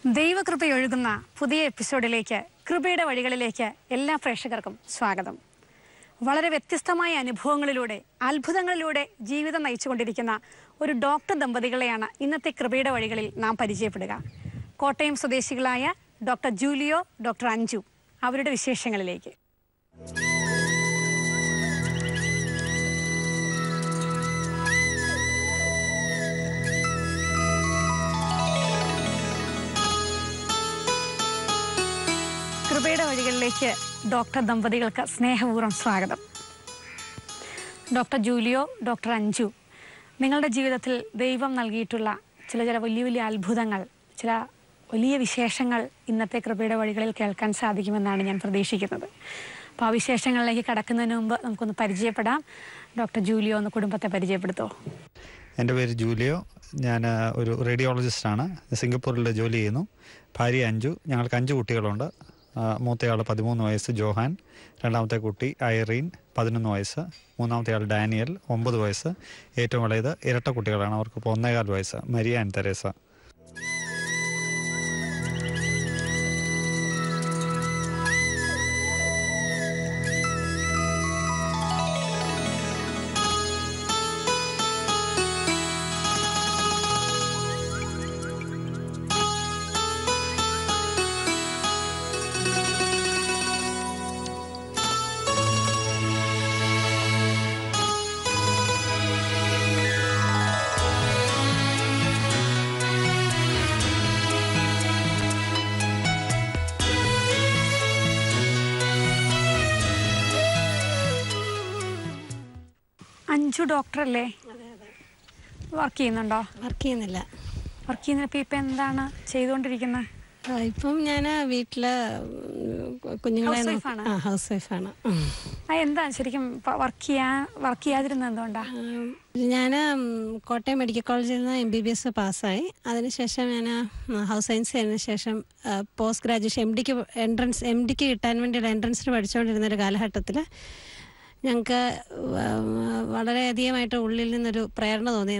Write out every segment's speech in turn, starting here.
ദൈവകൃപയൊഴുകുന്ന പുതിയ എപ്പിസോഡിലേക്ക് കൃപയുടെ വഴികളിലേക്ക് എല്ലാ പ്രേക്ഷകർക്കും സ്വാഗതം വളരെ വ്യത്യസ്തമായ അനുഭവങ്ങളിലൂടെ അത്ഭുതങ്ങളിലൂടെ ജീവിതം നയിച്ചുകൊണ്ടിരിക്കുന്ന ഒരു ഡോക്ടർ ദമ്പതികളെയാണ് ഇന്നത്തെ കൃപയുടെ വഴികളിൽ നാം പരിചയപ്പെടുക കോട്ടയം സ്വദേശികളായ ഡോക്ടർ ജൂലിയോ ഡോക്ടർ അഞ്ജു അവരുടെ വിശേഷങ്ങളിലേക്ക് കൃപയുടെ വഴികളിലേക്ക് ഡോക്ടർ ദമ്പതികൾക്ക് സ്നേഹപൂർവ്വം സ്വാഗതം ഡോക്ടർ ജൂലിയോ ഡോക്ടർ അഞ്ജു നിങ്ങളുടെ ജീവിതത്തിൽ ദൈവം നൽകിയിട്ടുള്ള ചില ചില വലിയ വലിയ അത്ഭുതങ്ങൾ ചില വലിയ വിശേഷങ്ങൾ ഇന്നത്തെ കൃപയുടെ വഴികളിൽ കേൾക്കാൻ സാധിക്കുമെന്നാണ് ഞാൻ പ്രതീക്ഷിക്കുന്നത് അപ്പോൾ ആ വിശേഷങ്ങളിലേക്ക് കടക്കുന്നതിന് മുമ്പ് നമുക്കൊന്ന് പരിചയപ്പെടാം ഡോക്ടർ ജൂലിയോ ഒന്ന് കുടുംബത്തെ പരിചയപ്പെടുത്തോ എൻ്റെ പേര് ജൂലിയോ ഞാൻ ആ, ഒരു റേഡിയോളജിസ്റ്റാണ് സിംഗപ്പൂരിൽ ജോലി ചെയ്യുന്നു ഭാര്യ അഞ്ചു ഞങ്ങൾക്ക് അഞ്ച് കുട്ടികളുണ്ട് ആ, മൂത്തയാൾ പതിമൂന്ന് വയസ്സ് ജോഹാൻ രണ്ടാമത്തെ കുട്ടി ഐറീൻ പതിനൊന്ന് വയസ്സ് മൂന്നാമത്തെ ആൾ ഡാനിയൽ ഒമ്പത് വയസ്സ് ഏറ്റവും ഇളയത് ഇരട്ട കുട്ടികളാണ് അവർക്ക് ഇപ്പോൾ ഒന്നേകാൽ വയസ്സ് മരിയ ആൻഡ് തെരേസ അഞ്ജു ഡോക്ടറല്ലേ വർക്ക് ചെയ്യുന്നുണ്ടോ വർക്ക് ചെയ്യുന്നില്ല വർക്ക് ചെയ്യുന്നപ്പോൾ ഇപ്പം എന്താണ് ചെയ്തുകൊണ്ടിരിക്കുന്നത് ആ, ഇപ്പം ഞാൻ വീട്ടില് കുഞ്ഞുങ്ങളെ House wife നോക്കി- ആണോ? ആ ഹൗസ് വൈഫാണ് ആ എന്താ ശരിക്കും വർക്ക് ചെയ്യാൻ വർക്ക് ചെയ്യാതിരുന്നത് എന്തുകൊണ്ടാ ഞാൻ കോട്ടയം മെഡിക്കൽ കോളേജിൽ നിന്ന് എം ബി ബി എസ് പാസ്സായി അതിനുശേഷം ഞാൻ ഹൗസ് സയൻസ് ചെയ്തതിന് ശേഷം പോസ്റ്റ് ഗ്രാജുവേഷൻ എം ഡിക്ക് എൻട്രൻസ് എം ഡിക്ക് കിട്ടാൻ വേണ്ടിയുള്ള എൻട്രൻസിന് പഠിച്ചുകൊണ്ടിരുന്ന ഒരു കാലഘട്ടത്തിൽ ഞങ്ങൾക്ക് വളരെയധികമായിട്ട് ഉള്ളിൽ നിന്നൊരു പ്രേരണ തോന്നി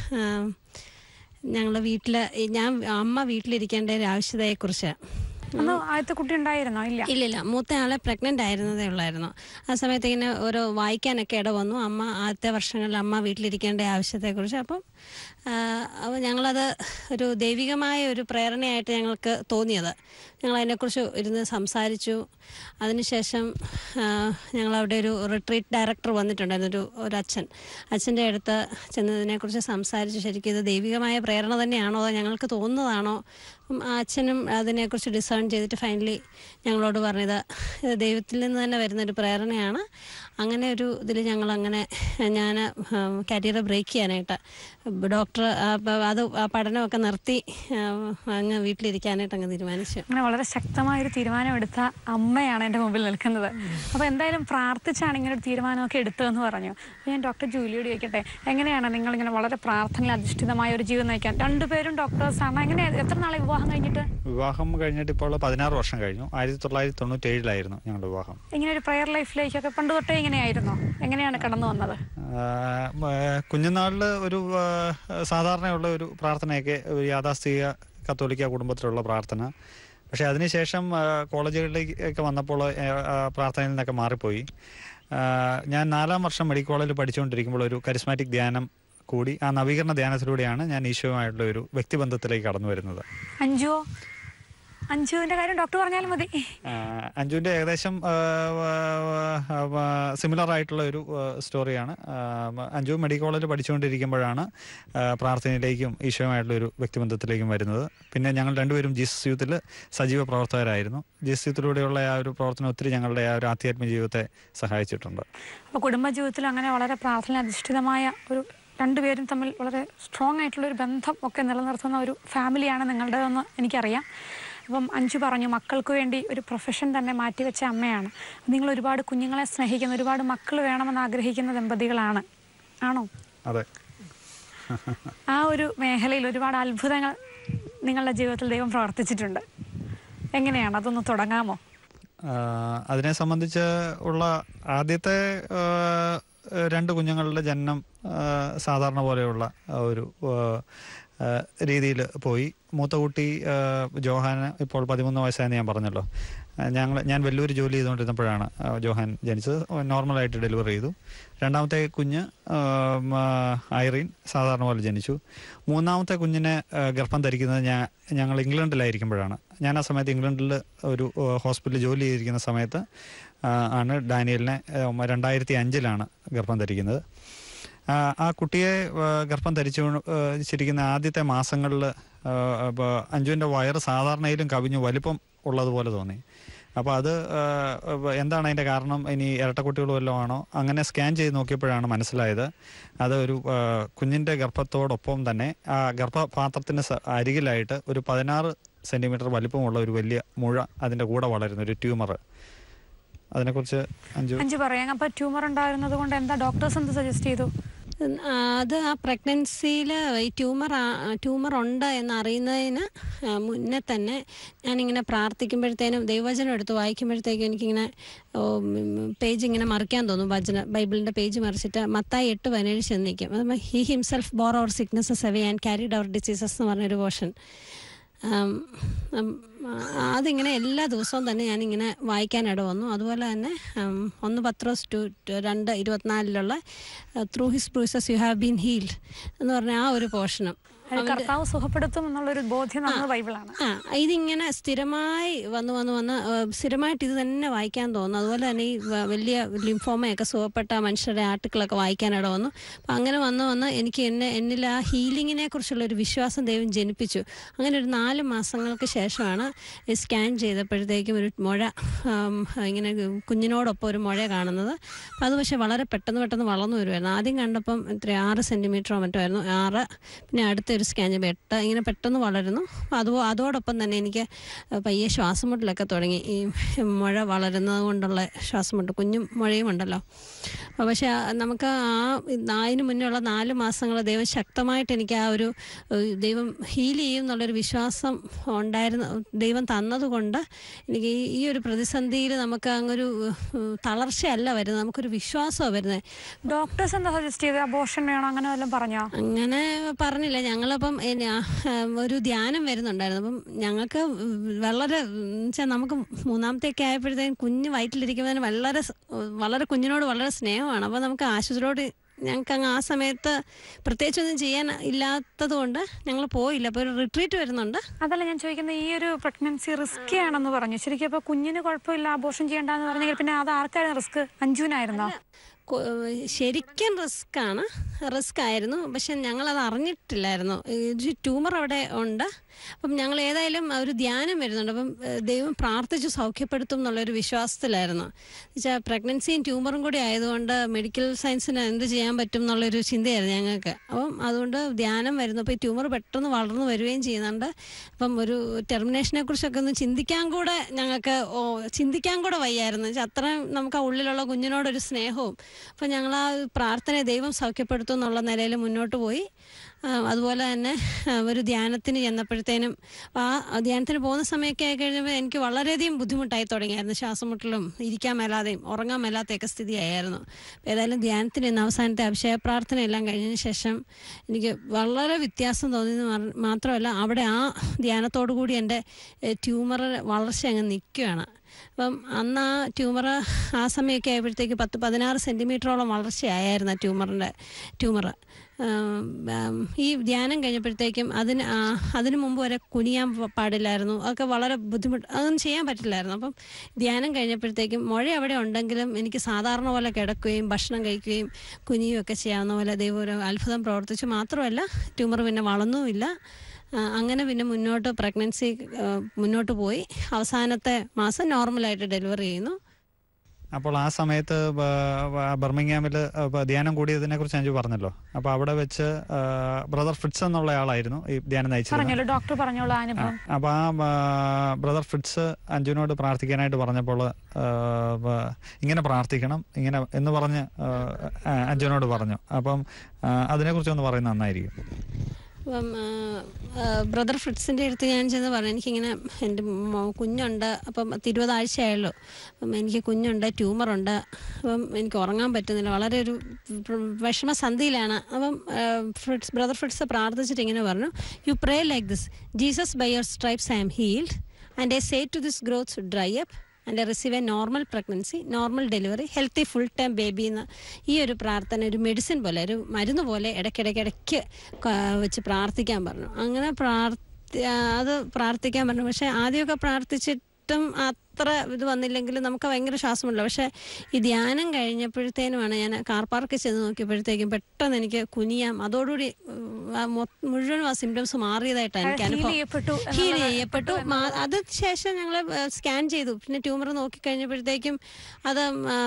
ഞങ്ങൾ വീട്ടിൽ ഞാൻ അമ്മ വീട്ടിലിരിക്കേണ്ട ഒരു ആവശ്യതയെക്കുറിച്ച് അന്ന് ആദ്യത്തെ കുട്ടി ഉണ്ടായിരുന്നോ ഇല്ല ഇല്ലില്ല മൂത്ത ആളെ പ്രഗ്നൻ്റ് ആയിരുന്നതേ ഉള്ളായിരുന്നു ആ സമയത്ത് ഇങ്ങനെ ഓരോ വായിക്കാനൊക്കെ ഇട വന്നു അമ്മ ആദ്യത്തെ വർഷങ്ങളിൽ അമ്മ വീട്ടിലിരിക്കേണ്ട ആവശ്യത്തെക്കുറിച്ച് അപ്പം ആ, അപ്പോൾ ഞങ്ങളത് ഒരു ദൈവികമായ ഒരു പ്രേരണയായിട്ട് ഞങ്ങൾക്ക് തോന്നിയത് ഞങ്ങൾ അതിനെക്കുറിച്ച് ഇരുന്ന് സംസാരിച്ചു അതിനുശേഷം ആ, ഞങ്ങളവിടെ ഒരു റിട്രീറ്റ് ഡയറക്ടർ വന്നിട്ടുണ്ടായിരുന്നു ഒരു ഒരു അച്ഛൻ അച്ഛൻ്റെ അടുത്ത് ചെന്നതിനെക്കുറിച്ച് സംസാരിച്ചു ശരിക്കും ഇത് ദൈവികമായ പ്രേരണ തന്നെയാണോ അതോ ഞങ്ങൾക്ക് തോന്നുന്നതാണോ അപ്പം ആ അച്ഛനും അതിനെക്കുറിച്ച് ഡിസേൺ ചെയ്തിട്ട് ഫൈനലി ഞങ്ങളോട് പറഞ്ഞത് ഇത് ദൈവത്തിൽ നിന്ന് തന്നെ വരുന്നൊരു പ്രേരണയാണ് അങ്ങനെ ഒരു ഇതിൽ ഞങ്ങൾ അങ്ങനെ ഞാൻ കരിയർ ബ്രേക്ക് ചെയ്യാനായിട്ട് ഡോക്ടർ അത് ആ പഠനമൊക്കെ നിർത്തി ആ, അങ്ങ് വീട്ടിലിരിക്കാനായിട്ട് അങ്ങ് തീരുമാനിച്ചു അങ്ങനെ വളരെ ശക്തമായ ഒരു തീരുമാനം എടുത്ത അമ്മയാണ് എൻ്റെ മുമ്പിൽ നിൽക്കുന്നത് അപ്പോൾ എന്തായാലും പ്രാർത്ഥിച്ചാണ് ഇങ്ങനെ ഒരു തീരുമാനമൊക്കെ എടുത്തതെന്ന് പറഞ്ഞു അപ്പോൾ ഞാൻ ഡോക്ടർ ജൂലിയോട് ചോദിക്കട്ടെ എങ്ങനെയാണ് നിങ്ങളിങ്ങനെ വളരെ പ്രാർത്ഥനയിൽ അധിഷ്ഠിതമായ ഒരു ജീവിതം നയിക്കാൻ രണ്ടുപേരും ഡോക്ടേഴ്സാണ് എങ്ങനെ എത്ര നാളെ വിവാഹം കഴിഞ്ഞിട്ട് വിവാഹം കഴിഞ്ഞിട്ട് ഇപ്പോൾ പതിനാറ് വർഷം കഴിഞ്ഞു ആയിരത്തി തൊള്ളായിരത്തി തൊണ്ണൂറ്റി ഏഴിലായിരുന്നു ഞങ്ങളുടെ വിവാഹം ഇങ്ങനെ ഒരു പ്രയർ ലൈഫിലേക്കൊക്കെ പണ്ട് തൊട്ടേ ഇങ്ങനെയായിരുന്നോ എങ്ങനെയാണ് കടന്നു വന്നത് കുഞ്ഞുനാളിൽ ഒരു ആ, സാധാരണയുള്ള ഒരു പ്രാർത്ഥനയൊക്കെ ഒരു യാഥാസ്ഥിക കത്തോലിക്ക കുടുംബത്തിലുള്ള പ്രാർത്ഥന പക്ഷേ അതിനുശേഷം ആ, കോളേജുകളിലേക്ക് വന്നപ്പോൾ ആ, ആ, പ്രാർത്ഥനയിൽ നിന്നൊക്കെ മാറിപ്പോയി ആ, ഞാൻ നാലാം വർഷം മെഡിക്കൽ കോളേജിൽ പഠിച്ചുകൊണ്ടിരിക്കുമ്പോൾ ഒരു കരിസ്മാറ്റിക് ധ്യാനം കൂടി ആ നവീകരണ ധ്യാനത്തിലൂടെയാണ് ഞാൻ ഈശോയുമായിട്ടുള്ള ഒരു വ്യക്തിബന്ധത്തിലേക്ക് കടന്നു വരുന്നത് അഞ്ജുവോ അഞ്ജുവിൻ്റെ കാര്യം ഡോക്ടർ പറഞ്ഞാലും മതി ആഹ് അഞ്ജുവിൻ്റെ ഏകദേശം സിമിലർ ആയിട്ടുള്ള ഒരു ആഹ് സ്റ്റോറിയാണ് ആഹ് അഞ്ജു മെഡിക്കൽ കോളേജിൽ പഠിച്ചുകൊണ്ടിരിക്കുമ്പോഴാണ് ആഹ് പ്രാർത്ഥനയിലേക്കും ഈശോയുമായിട്ടുള്ള ഒരു വ്യക്തിബന്ധത്തിലേക്കും വരുന്നത് പിന്നെ ഞങ്ങൾ രണ്ടുപേരും ജീസസ് യൂത്തിൽ സജീവ പ്രവർത്തകരായിരുന്നു ജീസസ് യൂത്തിലൂടെയുള്ള ആ ഒരു പ്രവർത്തനം ഒത്തിരി ഞങ്ങളുടെ ആ ഒരു ആധ്യാത്മിക ജീവിതത്തെ സഹായിച്ചിട്ടുണ്ട് അപ്പോൾ കുടുംബജീവിതത്തിൽ അങ്ങനെ വളരെ പ്രാർത്ഥന അധിഷ്ഠിതമായ ഒരു രണ്ടുപേരും തമ്മിൽ വളരെ സ്ട്രോങ് ആയിട്ടുള്ള ഒരു ബന്ധം ഒക്കെ നിലനിർത്തുന്ന ഒരു ഫാമിലിയാണ് നിങ്ങളുടേതെന്ന് എനിക്കറിയാം അപ്പം അഞ്ചു പറഞ്ഞു മക്കൾക്ക് വേണ്ടി ഒരു പ്രൊഫഷൻ തന്നെ മാറ്റിവെച്ച അമ്മയാണ് നിങ്ങൾ ഒരുപാട് കുഞ്ഞുങ്ങളെ സ്നേഹിക്കുന്ന ഒരുപാട് മക്കൾ വേണമെന്ന് ആഗ്രഹിക്കുന്ന ദമ്പതികളാണ് ആണോ അതെ ആ ഒരു മേഖലയിൽ ഒരുപാട് അത്ഭുതങ്ങൾ നിങ്ങളുടെ ജീവിതത്തിൽ ദൈവം പ്രവർത്തിച്ചിട്ടുണ്ട് എങ്ങനെയാണ് അതൊന്ന് തുടങ്ങാമോ ആഹ് അതിനെ സംബന്ധിച്ച് ഉള്ള ആദ്യത്തെ ആഹ് രണ്ട് കുഞ്ഞുങ്ങളുടെ ജനനം ആഹ് സാധാരണ പോലെയുള്ള ആ ഒരു ആഹ് രീതിയിൽ പോയി മൂത്ത കുട്ടി ആ, ജോഹാന് ഇപ്പോൾ പതിമൂന്ന് വയസ്സായെന്ന് ഞാൻ പറഞ്ഞല്ലോ ഞങ്ങൾ ഞാൻ വലിയൊരു ജോലി ചെയ്തുകൊണ്ടിരുന്നപ്പോഴാണ് ആ, ജോഹാൻ ജനിച്ചത് നോർമലായിട്ട് ഡെലിവറി ചെയ്തു രണ്ടാമത്തെ കുഞ്ഞ് ആ, മ, ഐറീൻ സാധാരണ പോലെ ജനിച്ചു മൂന്നാമത്തെ കുഞ്ഞിനെ ആ, ഗർഭം ധരിക്കുന്നത് ഞാൻ ഞങ്ങൾ ഇംഗ്ലണ്ടിലായിരിക്കുമ്പോഴാണ് ഞാൻ ആ സമയത്ത് ഇംഗ്ലണ്ടിൽ ഒരു ആ, ഹോസ്പിറ്റലിൽ ജോലി ചെയ്തിരിക്കുന്ന സമയത്ത് ആ, ആണ് ഡാനിയലിനെ ആ, രണ്ടായിരത്തി അഞ്ചിലാണ് ഗർഭം ധരിക്കുന്നത് ആ, ആ കുട്ടിയെ ആ, ഗർഭം ധരിച്ചു ആ, ശരിക്കുന്ന ആദ്യത്തെ മാസങ്ങളിൽ അഞ്ജുവിൻ്റെ വയറ് സാധാരണയിലും കവിഞ്ഞു വലിപ്പം ഉള്ളതുപോലെ തോന്നി അപ്പോൾ അത് ആ, എന്താണ് അതിൻ്റെ കാരണം ഇനി ഇരട്ടക്കുട്ടികൾ വല്ലതും ആണോ അങ്ങനെ സ്കാൻ ചെയ്ത് നോക്കിയപ്പോഴാണ് മനസ്സിലായത് അത് ഒരു ആ, കുഞ്ഞിൻ്റെ ഗർഭത്തോടൊപ്പം തന്നെ ആ ഗർഭപാത്രത്തിന് സ- അരികിലായിട്ട് ഒരു പതിനാറ് സെൻറ്റിമീറ്റർ വലിപ്പമുള്ള ഒരു വലിയ മുഴ അതിൻ്റെ കൂടെ വളരുന്നു ഒരു ട്യൂമർ അതിനെക്കുറിച്ച് അഞ്ജു അഞ്ചു പറയാം അപ്പൊ ട്യൂമർ ഉണ്ടായിരുന്നത് കൊണ്ട് എന്താ ഡോക്ടേഴ്സ് എന്ത് സജസ്റ്റ് ചെയ്തു ഉം, ആ, അത് ആ പ്രഗ്നൻസിയിൽ ഈ ട്യൂമർ ട്യൂമർ ഉണ്ട് എന്ന് അറിയുന്നതിന് ആ, മുന്നേ തന്നെ ഞാനിങ്ങനെ പ്രാർത്ഥിക്കുമ്പോഴത്തേനും ദൈവവചനം എടുത്ത് വായിക്കുമ്പോഴത്തേക്കും എനിക്കിങ്ങനെ പേജ് ഇങ്ങനെ മറിക്കാൻ തോന്നും വചന ബൈബിളിൻ്റെ പേജ് മറിച്ചിട്ട് മത്തായി എട്ട് പതിനേഴ് ചെന്നിരിക്കും അത് he himself bore our sicknesses away and carried our diseases എന്ന് പറഞ്ഞൊരു പോർഷൻ ആം, ഉം, ആ, അതിങ്ങനെ എല്ലാ ദിവസവും തന്നെ ഞാനിങ്ങനെ വായിക്കാനിട വന്നു അതുപോലെ തന്നെ ഉം, ഒന്ന് പത്രോസ് ടു ടു രണ്ട് ഇരുപത്തിനാലിലുള്ള through his bruises you have been healed എന്ന് പറഞ്ഞ ആ ഒരു പോർഷനും അത് കർത്താവ് സുഖപ്പെടുത്തും എന്നുള്ളൊരു ബോധ്യം നമ്മൾ ബൈബിളാണ് ആ ഇതിങ്ങനെ സ്ഥിരമായി വന്ന് വന്ന് വന്ന് ആ, സ്ഥിരമായിട്ട് ഇത് തന്നെ വായിക്കാൻ തോന്നുന്നു അതുപോലെ തന്നെ ഈ വ- വലിയ ലിംഫോമയൊക്കെ സുഖപ്പെട്ട മനുഷ്യരുടെ ആർട്ടിക്കിളൊക്കെ വായിക്കാനിട വന്നു അപ്പം അങ്ങനെ വന്ന് വന്ന് എനിക്ക് എന്നെ എന്നിൽ ആ ഹീലിങ്ങിനെ കുറിച്ചുള്ള ഒരു വിശ്വാസം ദൈവം ജനിപ്പിച്ചു അങ്ങനെ ഒരു നാല് മാസങ്ങൾക്ക് ശേഷമാണ് ഈ സ്കാൻ ചെയ്തപ്പോഴത്തേക്കും ഒരു മുഴ ആം, ഇങ്ങനെ കുഞ്ഞിനോടൊപ്പം ഒരു മുഴ കാണുന്നത് അപ്പം അത് പക്ഷേ വളരെ പെട്ടെന്ന് പെട്ടെന്ന് വളർന്നു വരുമായിരുന്നു ആദ്യം കണ്ടപ്പം എത്ര ആറ് സെൻറ്റിമീറ്ററോ മറ്റോ ആയിരുന്നു ആറ് പിന്നെ അടുത്ത ഒരു സ്കാൻ ചെയ്യുമ്പോൾ എട്ട് ഇങ്ങനെ പെട്ടെന്ന് വളരുന്നു അപ്പോൾ അത് അതോടൊപ്പം തന്നെ എനിക്ക് പയ്യെ ശ്വാസം മുട്ടലൊക്കെ തുടങ്ങി ഈ മുഴ വളരുന്നത് കൊണ്ടുള്ള ശ്വാസം മുട്ട് കുഞ്ഞും മുഴയും ഉണ്ടല്ലോ അപ്പോൾ പക്ഷേ ആ നമുക്ക് ആ അതിന് മുന്നേ ഉള്ള നാല് മാസങ്ങൾ ദൈവം ശക്തമായിട്ട് എനിക്ക് ആ ഒരു ഏഹ്, ദൈവം ഹീൽ ചെയ്യും എന്നുള്ളൊരു വിശ്വാസം ഉണ്ടായിരുന്ന ദൈവം തന്നതുകൊണ്ട് എനിക്ക് ഈ ഈ ഒരു പ്രതിസന്ധിയിൽ നമുക്ക് അങ്ങൊരു ഏഹ്, തളർച്ചയല്ല വരുന്നത് നമുക്കൊരു വിശ്വാസമാണ് വരുന്നത് ഡോക്ടേഴ്സ് എന്താ സജസ്റ്റ് ചെയ്ത് അബോഷൻ വേണോ അങ്ങനെ വല്ലതും പറഞ്ഞോ അങ്ങനെ പറഞ്ഞില്ല ഞങ്ങളപ്പം എന്നെ, ആ, ഒരു ധ്യാനം വരുന്നുണ്ടായിരുന്നു അപ്പം ഞങ്ങൾക്ക് വളരെ വെച്ചാൽ നമുക്ക് മൂന്നാമത്തെയൊക്കെ ആയപ്പോഴത്തേക്കും കുഞ്ഞ് വയറ്റിലിരിക്കുമ്പോൾ വളരെ സ്- വളരെ കുഞ്ഞിനോട് വളരെ സ്നേഹമാണ് അപ്പോൾ നമുക്ക് ആശുപത്രിയോട് ഞങ്ങൾക്ക് അങ്ങ് ആ സമയത്ത് പ്രത്യേകിച്ചൊന്നും ചെയ്യാൻ ഇല്ലാത്തത് കൊണ്ട് ഞങ്ങൾ പോയില്ല അപ്പോൾ ഒരു റിട്രീറ്റ് വരുന്നുണ്ട് അതല്ല ഞാൻ ചോദിക്കുന്നത് ഈ ഒരു പ്രഗ്നൻസി റിസ്കി ആണെന്ന് പറഞ്ഞു ശരിക്കും അപ്പൊ കുഞ്ഞിന് കുഴപ്പമില്ല അബോഷൻ ചെയ്യണ്ടെന്ന് പറഞ്ഞെങ്കിൽ പിന്നെ അത് ആർക്കായിരുന്നു റിസ്ക് അഞ്ജുനായിരുന്നോ കൊ- ശരിക്കും റിസ്ക് ആണ് റിസ്ക് ആയിരുന്നു പക്ഷെ ഞങ്ങളത് അറിഞ്ഞിട്ടില്ലായിരുന്നു ഒരു ട്യൂമർ അവിടെ ഉണ്ട് അപ്പം ഞങ്ങൾ ഏതായാലും ഒരു ധ്യാനം വരുന്നുണ്ട് അപ്പം ഏഹ്, ദൈവം പ്രാർത്ഥിച്ച് സൗഖ്യപ്പെടുത്തും എന്നുള്ളൊരു വിശ്വാസത്തിലായിരുന്നു വെച്ചാൽ പ്രഗ്നൻസിയും ട്യൂമറും കൂടി ആയതുകൊണ്ട് മെഡിക്കൽ സയൻസിന് എന്ത് ചെയ്യാൻ പറ്റും എന്നുള്ളൊരു ചിന്തയായിരുന്നു ഞങ്ങൾക്ക് അപ്പം അതുകൊണ്ട് ധ്യാനം വരുന്നു അപ്പോൾ ഈ ട്യൂമർ പെട്ടെന്ന് വളർന്നു വരികയും ചെയ്യുന്നുണ്ട് അപ്പം ഒരു ടെർമിനേഷനെ കുറിച്ചൊക്കെ ഒന്ന് ചിന്തിക്കാൻ കൂടെ ഞങ്ങൾക്ക് ഓ ചിന്തിക്കാൻ കൂടെ വയ്യായിരുന്നു വെച്ചാൽ അത്രയും നമുക്ക് ആ ഉള്ളിലുള്ള കുഞ്ഞിനോടൊരു സ്നേഹവും അപ്പം ഞങ്ങൾ ആ പ്രാർത്ഥനയെ ദൈവം സൗഖ്യപ്പെടുത്തും എന്നുള്ള നിലയിൽ മുന്നോട്ട് പോയി ആ, അതുപോലെ തന്നെ ആ, ഒരു ധ്യാനത്തിന് ചെന്നപ്പോഴത്തേനും ആ ധ്യാനത്തിന് പോകുന്ന സമയമൊക്കെ ആയി കഴിഞ്ഞപ്പോൾ എനിക്ക് വളരെയധികം ബുദ്ധിമുട്ടായി തുടങ്ങിയായിരുന്നു ശ്വാസം മുട്ടലും ഇരിക്കാൻ മേലാതെയും ഉറങ്ങാൻ മേലാത്തെയൊക്കെ സ്ഥിതിയായിരുന്നു അപ്പോൾ ഏതായാലും ധ്യാനത്തിന് ഇന്ന് അവസാനത്തെ അഭിഷേക പ്രാർത്ഥന എല്ലാം കഴിഞ്ഞതിന് ശേഷം എനിക്ക് വളരെ വ്യത്യാസം തോന്നിയെന്ന് മാ- മാത്രമല്ല അവിടെ ആ ധ്യാനത്തോടു കൂടി എൻ്റെ ട്യൂമർ വളർച്ച അങ്ങ് നിൽക്കുകയാണ് അപ്പം അന്ന് ആ ട്യൂമർ ആ സമയമൊക്കെ ആയപ്പോഴത്തേക്ക് പത്ത് പതിനാറ് സെൻറ്റിമീറ്ററോളം വളർച്ചയായിരുന്നു ആ ട്യൂമറിൻ്റെ ട്യൂമർ ഈ ധ്യാനം കഴിഞ്ഞപ്പോഴത്തേക്കും അതിന് ആ, അതിന് മുമ്പ് വരെ കുനിയാൻ പ- പാടില്ലായിരുന്നു അതൊക്കെ വളരെ ബുദ്ധിമുട്ട് അതൊന്നും ചെയ്യാൻ പറ്റില്ലായിരുന്നു അപ്പം ധ്യാനം കഴിഞ്ഞപ്പോഴത്തേക്കും മുഴ അവിടെ ഉണ്ടെങ്കിലും എനിക്ക് സാധാരണ പോലെ കിടക്കുകയും ഭക്ഷണം കഴിക്കുകയും കുനിയും ഒക്കെ ചെയ്യാവുന്ന പോലെ ദൈവം ഒരു അത്ഭുതം പ്രവർത്തിച്ചു മാത്രമല്ല ട്യൂമർ പിന്നെ വളർന്നുമില്ല ആ, അങ്ങനെ പിന്നെ മുന്നോട്ട് പ്രഗ്നൻസി മുന്നോട്ട് പോയി അവസാനത്തെ മാസം നോർമലായിട്ട് ഡെലിവറി ചെയ്യുന്നു അപ്പോൾ ആ സമയത്ത് ബ- ബ- ബർമിംഗ്ഹാമിൽ ബ- ധ്യാനം കൂടിയതിനെ കുറിച്ച് അഞ്ചു പറഞ്ഞല്ലോ അപ്പോൾ അവിടെ വെച്ച് ബ്രദർ ഫിറ്റ്സ് എന്നുള്ള ആളായിരുന്നു ഈ ധ്യാനം നയിച്ചത് പറഞ്ഞല്ലോ ഡോക്ടർ പറഞ്ഞോളൂ ആ അനുഭവം അപ്പോൾ ആ ബ്രദർ ഫിറ്റ്സ് അഞ്ജുനോട് പ്രാർത്ഥിക്കാനായിട്ട് പറഞ്ഞപ്പോൾ ആ, ബ- ഇങ്ങനെ പ്രാർത്ഥിക്കണം ഇങ്ങനെ എന്ന് പറഞ്ഞ് ആ, ആ, അഞ്ജുനോട് പറഞ്ഞു അപ്പം ആ, അതിനെക്കുറിച്ച് ഒന്ന് പറയുന്നത് നന്നായിരിക്കും അപ്പം ബ്രദർ ഫ്രിഡ്സിൻ്റെ അടുത്ത് ഞാൻ ചെന്ന് പറഞ്ഞു എനിക്കിങ്ങനെ എൻ്റെ മോ- കുഞ്ഞുണ്ട് അപ്പം പത്തിരുപത് ആഴ്ചയായുള്ളൂ അപ്പം എനിക്ക് കുഞ്ഞുണ്ട് ട്യൂമറുണ്ട് അപ്പം എനിക്ക് ഉറങ്ങാൻ പറ്റുന്നില്ല വളരെ ഒരു പ്ര- വിഷമസന്ധിയിലാണ് അപ്പം ആ, ഫ്രിഡ്സ് ബ്രദർ ഫ്രിഡ്സ് പ്രാർത്ഥിച്ചിട്ട് ഇങ്ങനെ പറഞ്ഞു you pray like this Jesus by your stripes I'm healed and I say to this growth dry up and receive a normal pregnancy normal delivery healthy full time baby എന്ന് ഈ ഒരു പ്രാർത്ഥന ഒരു medicine പോലെ ഒരു മരുന്ന് പോലെ ഇടയ്ക്കിടയ്ക്ക് ഇടയ്ക്ക് ക- വെച്ച് പ്രാർത്ഥിക്കാൻ പറഞ്ഞു അങ്ങനെ പ്രാർത്ഥി അത് പ്രാർത്ഥിക്കാൻ പറഞ്ഞു പക്ഷേ ആദ്യമൊക്കെ പ്രാർത്ഥിച്ചിട്ടും അത്ര ഇത് വന്നില്ലെങ്കിലും നമുക്ക് ഭയങ്കര ശ്വാസമുള്ള പക്ഷേ ഈ ധ്യാനം കഴിഞ്ഞപ്പോഴത്തേനുമാണ് ഞാൻ കാർ പാർക്കിൽ ചെന്ന് നോക്കിയപ്പോഴത്തേക്കും പെട്ടെന്ന് എനിക്ക് കുനിയാം അതോടുകൂടി ഉം, ആ മൊ- മുഴുവനും ആ സിംറ്റംസ് മാറിയതായിട്ടാണ് എനിക്ക് ഹീൽ അനുഭവം ചെയ്യപ്പെട്ടു ഹീൽ എന്നുള്ളത് ചെയ്യപ്പെട്ടു മാ- അത് ശേഷം ഞങ്ങൾ സ്കാൻ ചെയ്തു പിന്നെ ട്യൂമർ നോക്കിക്കഴിഞ്ഞപ്പോഴത്തേക്കും അത് ആ,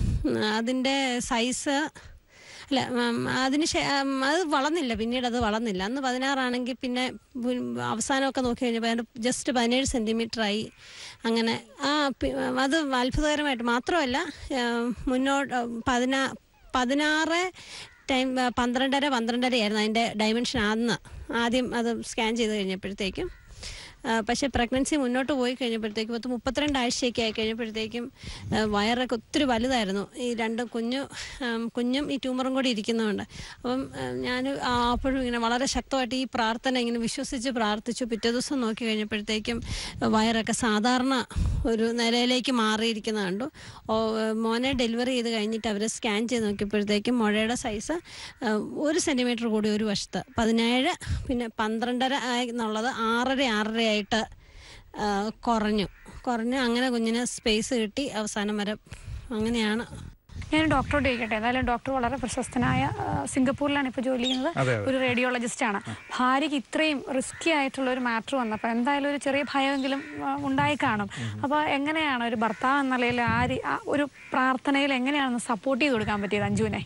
അതിൻ്റെ സൈസ് അല്ല ഉം, അതിന് ശേ- ഉം, അത് വളർന്നില്ല പിന്നീട് അത് വളർന്നില്ല അന്ന് പതിനാറാണെങ്കിൽ പിന്നെ ഉം, അവസാനമൊക്കെ നോക്കി കഴിഞ്ഞപ്പോൾ അതിൻ്റെ ജസ്റ്റ് പതിനേഴ് സെൻറ്റിമീറ്റർ ആയി അങ്ങനെ ആ പി- അത് അത്ഭുതകരമായിട്ട് മാത്രമല്ല ആ, മുന്നോട്ട് പതിനാ പതിനാറ് ടൈം ആ, പന്ത്രണ്ടര പന്ത്രണ്ടര ആയിരുന്നു അതിൻ്റെ ഡയമെൻഷൻ അന്ന് ആദ്യം അത് സ്കാൻ ചെയ്ത് കഴിഞ്ഞപ്പോഴത്തേക്കും ആ, പക്ഷേ പ്രഗ്നൻസി മുന്നോട്ട് പോയി കഴിഞ്ഞപ്പോഴത്തേക്കും പത്ത് മുപ്പത്തിരണ്ട് ആഴ്ചയൊക്കെ ആയി കഴിഞ്ഞപ്പോഴത്തേക്കും ആ, വയറൊക്കെ ഒത്തിരി വലുതായിരുന്നു ഈ രണ്ട് കുഞ്ഞു ആം, കുഞ്ഞും ഈ ട്യൂമറും കൂടി ഇരിക്കുന്നതുകൊണ്ട് അപ്പം ഞാൻ അപ്പോഴും ഇങ്ങനെ വളരെ ശക്തമായിട്ട് ഈ പ്രാർത്ഥന ഇങ്ങനെ വിശ്വസിച്ച് പ്രാർത്ഥിച്ചു പിറ്റേ ദിവസം നോക്കി കഴിഞ്ഞപ്പോഴത്തേക്കും വയറൊക്കെ സാധാരണ ഒരു നിലയിലേക്ക് മാറിയിരിക്കുന്നത് കണ്ടു ഓ, മോനെ ഡെലിവറി ചെയ്ത് കഴിഞ്ഞിട്ട് അവർ സ്കാൻ ചെയ്ത് നോക്കിയപ്പോഴത്തേക്കും മുഴയുടെ സൈസ് ഒരു സെൻറ്റിമീറ്റർ കൂടി ഒരു വശത്ത് പതിനേഴ് പിന്നെ പന്ത്രണ്ടര ആയി എന്നുള്ളത് ആറര ആറര ആയിട്ട് ആ, കുറഞ്ഞു കുറഞ്ഞു അങ്ങനെ കുഞ്ഞിന് സ്പേസ് കിട്ടി അവസാനം വരെ അങ്ങനെയാണ് ഞാൻ ഡോക്ടറോട് ചോദിക്കട്ടെ എന്തായാലും ഡോക്ടർ വളരെ പ്രശസ്തനായ ആ, സിംഗപ്പൂരിലാണ് ഇപ്പോൾ ജോലി ചെയ്യുന്നത് അതെ, അതെ. ഒരു റേഡിയോളജിസ്റ്റ് ആണ് ഭാര്യയ്ക്ക് ഇത്രയും റിസ്കി ആയിട്ടുള്ള ഒരു മാറ്റർ വന്നപ്പോൾ എന്തായാലും ഒരു ചെറിയ ഭയമെങ്കിലും ആ, ഉണ്ടായി കാണും അപ്പോൾ എങ്ങനെയാണ് ഒരു ഭർത്താവ് എന്ന നിലയിൽ ആ രീ- ആ ഒരു പ്രാർത്ഥനയിൽ എങ്ങനെയാണ് സപ്പോർട്ട് ചെയ്ത് കൊടുക്കാൻ പറ്റിയത് അഞ്ജുവിനെ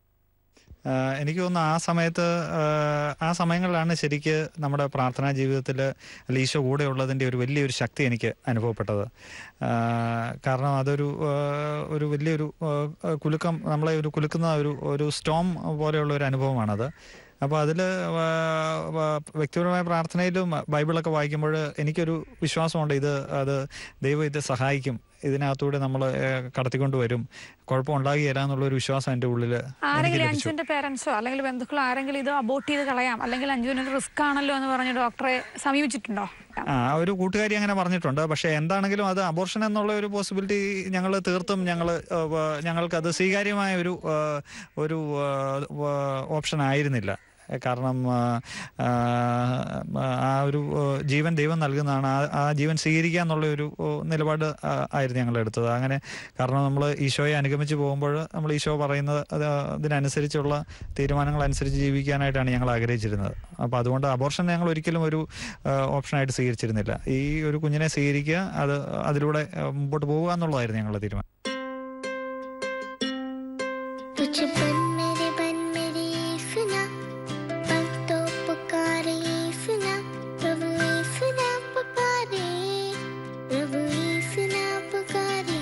ആഹ് എനിക്ക് തോന്നുന്നു ആ സമയത്ത് ആഹ് ആ സമയങ്ങളിലാണ് ശരിക്ക് നമ്മുടെ പ്രാർത്ഥനാ ജീവിതത്തിൽ ഈശോ കൂടെ ഉള്ളതിൻ്റെ ഒരു വലിയൊരു ശക്തി എനിക്ക് അനുഭവപ്പെട്ടത് ആഹ് കാരണം അതൊരു ആഹ് ഒരു വലിയൊരു ആഹ് കുലുക്കം നമ്മളെ ഒരു കുലുക്കുന്ന ഒരു ഒരു സ്റ്റോം പോലെയുള്ള ഒരു അനുഭവമാണത് അപ്പോൾ അതിൽ വ്യക്തിപരമായ പ്രാർത്ഥനയിലും ബൈബിളൊക്കെ വായിക്കുമ്പോൾ എനിക്കൊരു വിശ്വാസമുണ്ട് ഇത് അത് ദൈവം ഇത് സഹായിക്കും ഇതിനകത്തൂടെ നമ്മൾ കടത്തിക്കൊണ്ട് വരും കുഴപ്പമുണ്ടാകുകയില്ല എന്നുള്ള ഒരു വിശ്വാസം എൻ്റെ ഉള്ളിൽ എനിക്ക് ആരെങ്കിലും ലഭിച്ചു അഞ്ജുവിന്റെ പേരൻസോ അല്ലെങ്കിൽ ബന്ധുക്കളോ ആരെങ്കിലും ഇത് അബോട്ട് ചെയ്ത് കളയാം അല്ലെങ്കിൽ അഞ്ജുവിന് റിസ്ക് ആണല്ലോ എന്ന് പറഞ്ഞ് ഡോക്ടറെ സമീപിച്ചിട്ടുണ്ടോ ആ ഒരു കൂട്ടുകാരി അങ്ങനെ പറഞ്ഞിട്ടുണ്ട് പക്ഷെ എന്താണെങ്കിലും അത് അബോർഷൻ എന്നുള്ള ഒരു പോസിബിലിറ്റി ഞങ്ങൾ തീർത്തും ഞങ്ങൾ ഞങ്ങൾക്ക് അത് സ്വീകാര്യമായ ഒരു ആ, ഒരു ഓപ്ഷൻ ആയിരുന്നില്ല കാരണം ആ, ആ, ആ ഒരു ആ, ജീവൻ ദൈവം നൽകുന്നതാണ് ആ ആ ജീവൻ സ്വീകരിക്കുക എന്നുള്ള ഒരു ഓ, നിലപാട് ആ, ആയിരുന്നു ഞങ്ങൾ എടുത്തത് അങ്ങനെ കാരണം നമ്മൾ ഈശോയെ അനുഗമിച്ച് പോകുമ്പോൾ നമ്മൾ ഈശോ പറയുന്നത് അത് അതിനനുസരിച്ചുള്ള തീരുമാനങ്ങൾ അനുസരിച്ച് ജീവിക്കാനായിട്ടാണ് ഞങ്ങൾ ആഗ്രഹിച്ചിരുന്നത് അപ്പോൾ അതുകൊണ്ട് അബോർഷൻ ഞങ്ങൾ ഒരിക്കലും ഒരു ഓപ്ഷനായിട്ട് സ്വീകരിച്ചിരുന്നില്ല ഈ ഒരു കുഞ്ഞിനെ സ്വീകരിക്കുക അത് അതിലൂടെ ആ, മുമ്പോട്ട് പോവുക എന്നുള്ളതായിരുന്നു ഞങ്ങളുടെ തീരുമാനം कुछ बन मेरे बन मेरी सुना पल तो पुकारे सुना प्रभु सुना पुकारे प्रभु सुना पुकारे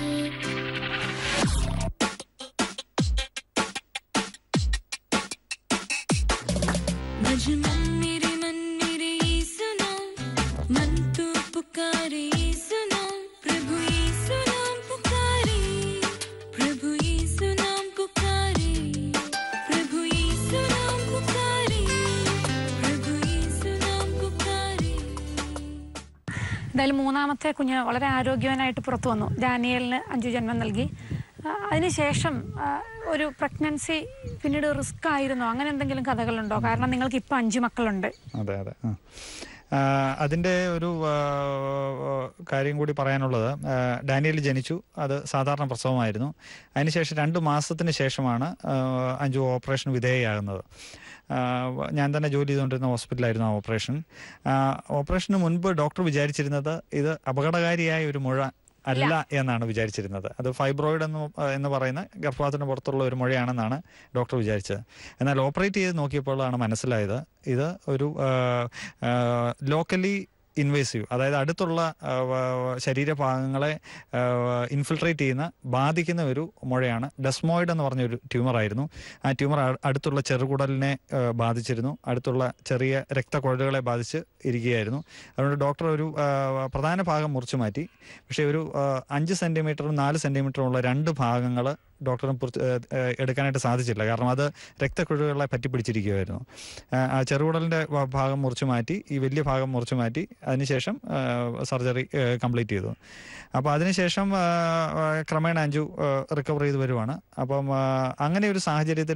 मुझ मन मेरे मन मेरे ये सुनो मन तो पुकारे ये सुनो प्रभु यीशु नाम पुकारे प्रभु यीशु नाम पुकारे प्रभु यीशु नाम पुकारे प्रभु यीशु नाम पुकारे എന്തായാലും മൂന്നാമത്തെ കുഞ്ഞ് വളരെ ആരോഗ്യവാനായിട്ട് പുറത്തു വന്നു ഡാനിയലിന് അഞ്ചു ജന്മം നൽകി ആ, അതിനുശേഷം ആ, ഒരു പ്രഗ്നൻസി പിന്നീട് റിസ്ക് ആയിരുന്നോ അങ്ങനെ എന്തെങ്കിലും കഥകളുണ്ടോ കാരണം നിങ്ങൾക്ക് ഇപ്പം അഞ്ചു മക്കളുണ്ട് അതെ അതെ ആ. ആ, അതിൻ്റെ ഒരു ആ, കാര്യം കൂടി പറയാനുള്ളത് ആ, ഡാനിയൽ ജനിച്ചു അത് സാധാരണ പ്രസവമായിരുന്നു അതിനുശേഷം രണ്ട് മാസത്തിന് ശേഷമാണ് ആ, അഞ്ജു ഓപ്പറേഷൻ വിധേയയാകുന്നത് ആ, ഞാൻ തന്നെ ജോലി ചെയ്തുകൊണ്ടിരുന്ന ഹോസ്പിറ്റലായിരുന്നു ആ ഓപ്പറേഷൻ ആ, ഓപ്പറേഷന് മുൻപ് ഡോക്ടർ വിചാരിച്ചിരുന്നത് ഇത് അപകടകാരിയായ ഒരു മുഴ അല്ല എന്നാണ് വിചാരിച്ചിരുന്നത് അത് ഫൈബ്രോയിഡ് എന്ന് എന്ന് പറയുന്ന ഗർഭപാത്രത്തിന് പുറത്തുള്ള ഒരു മുഴയാണെന്നാണ് ഡോക്ടർ വിചാരിച്ചത് എന്നാൽ ഓപ്പറേറ്റ് ചെയ്ത് നോക്കിയപ്പോഴാണ് മനസ്സിലായത് ഇത് ഒരു ലോക്കലി ഇൻവേസീവ് അതായത് അടുത്തുള്ള ആ, വ- ശരീരഭാഗങ്ങളെ ഇൻഫിൽട്രേറ്റ് ചെയ്യുന്ന ബാധിക്കുന്ന ഒരു മുഴയാണ് ഡെസ്മോയിഡ് എന്ന് പറഞ്ഞൊരു ട്യൂമറായിരുന്നു ആ ട്യൂമർ അ- അടുത്തുള്ള ചെറുകുടലിനെ ആ, ബാധിച്ചിരുന്നു അടുത്തുള്ള ചെറിയ രക്തക്കുഴലുകളെ ബാധിച്ച് ഇരിക്കുകയായിരുന്നു അതുകൊണ്ട് ഡോക്ടർ ഒരു ആ, പ്രധാന ഭാഗം മുറിച്ചു മാറ്റി പക്ഷേ ഒരു ആ, അഞ്ച് സെൻറ്റിമീറ്ററും നാല് സെൻറ്റിമീറ്ററും ഉള്ള രണ്ട് ഭാഗങ്ങൾ ഡോക്ടറിന് പുറത്ത് ഏ, ഏ, എടുക്കാനായിട്ട് സാധിച്ചില്ല കാരണം അത് രക്തക്കുഴലുകളെ പറ്റിപ്പിടിച്ചിരിക്കുകയായിരുന്നു ആ, ആ ചെറുകുടലിൻ്റെ ഭ- ഭാഗം മുറിച്ചു മാറ്റി ഈ വലിയ ഭാഗം മുറിച്ചു മാറ്റി അതിനുശേഷം സർജറി കംപ്ലീറ്റ് ചെയ്തു അപ്പോൾ അതിനുശേഷം ആ, ആ, ക്രമേണ അഞ്ചു റിക്കവർ ചെയ്ത് വരുവാണ് അപ്പം ആ, അങ്ങനെ ഒരു സാഹചര്യത്തിൽ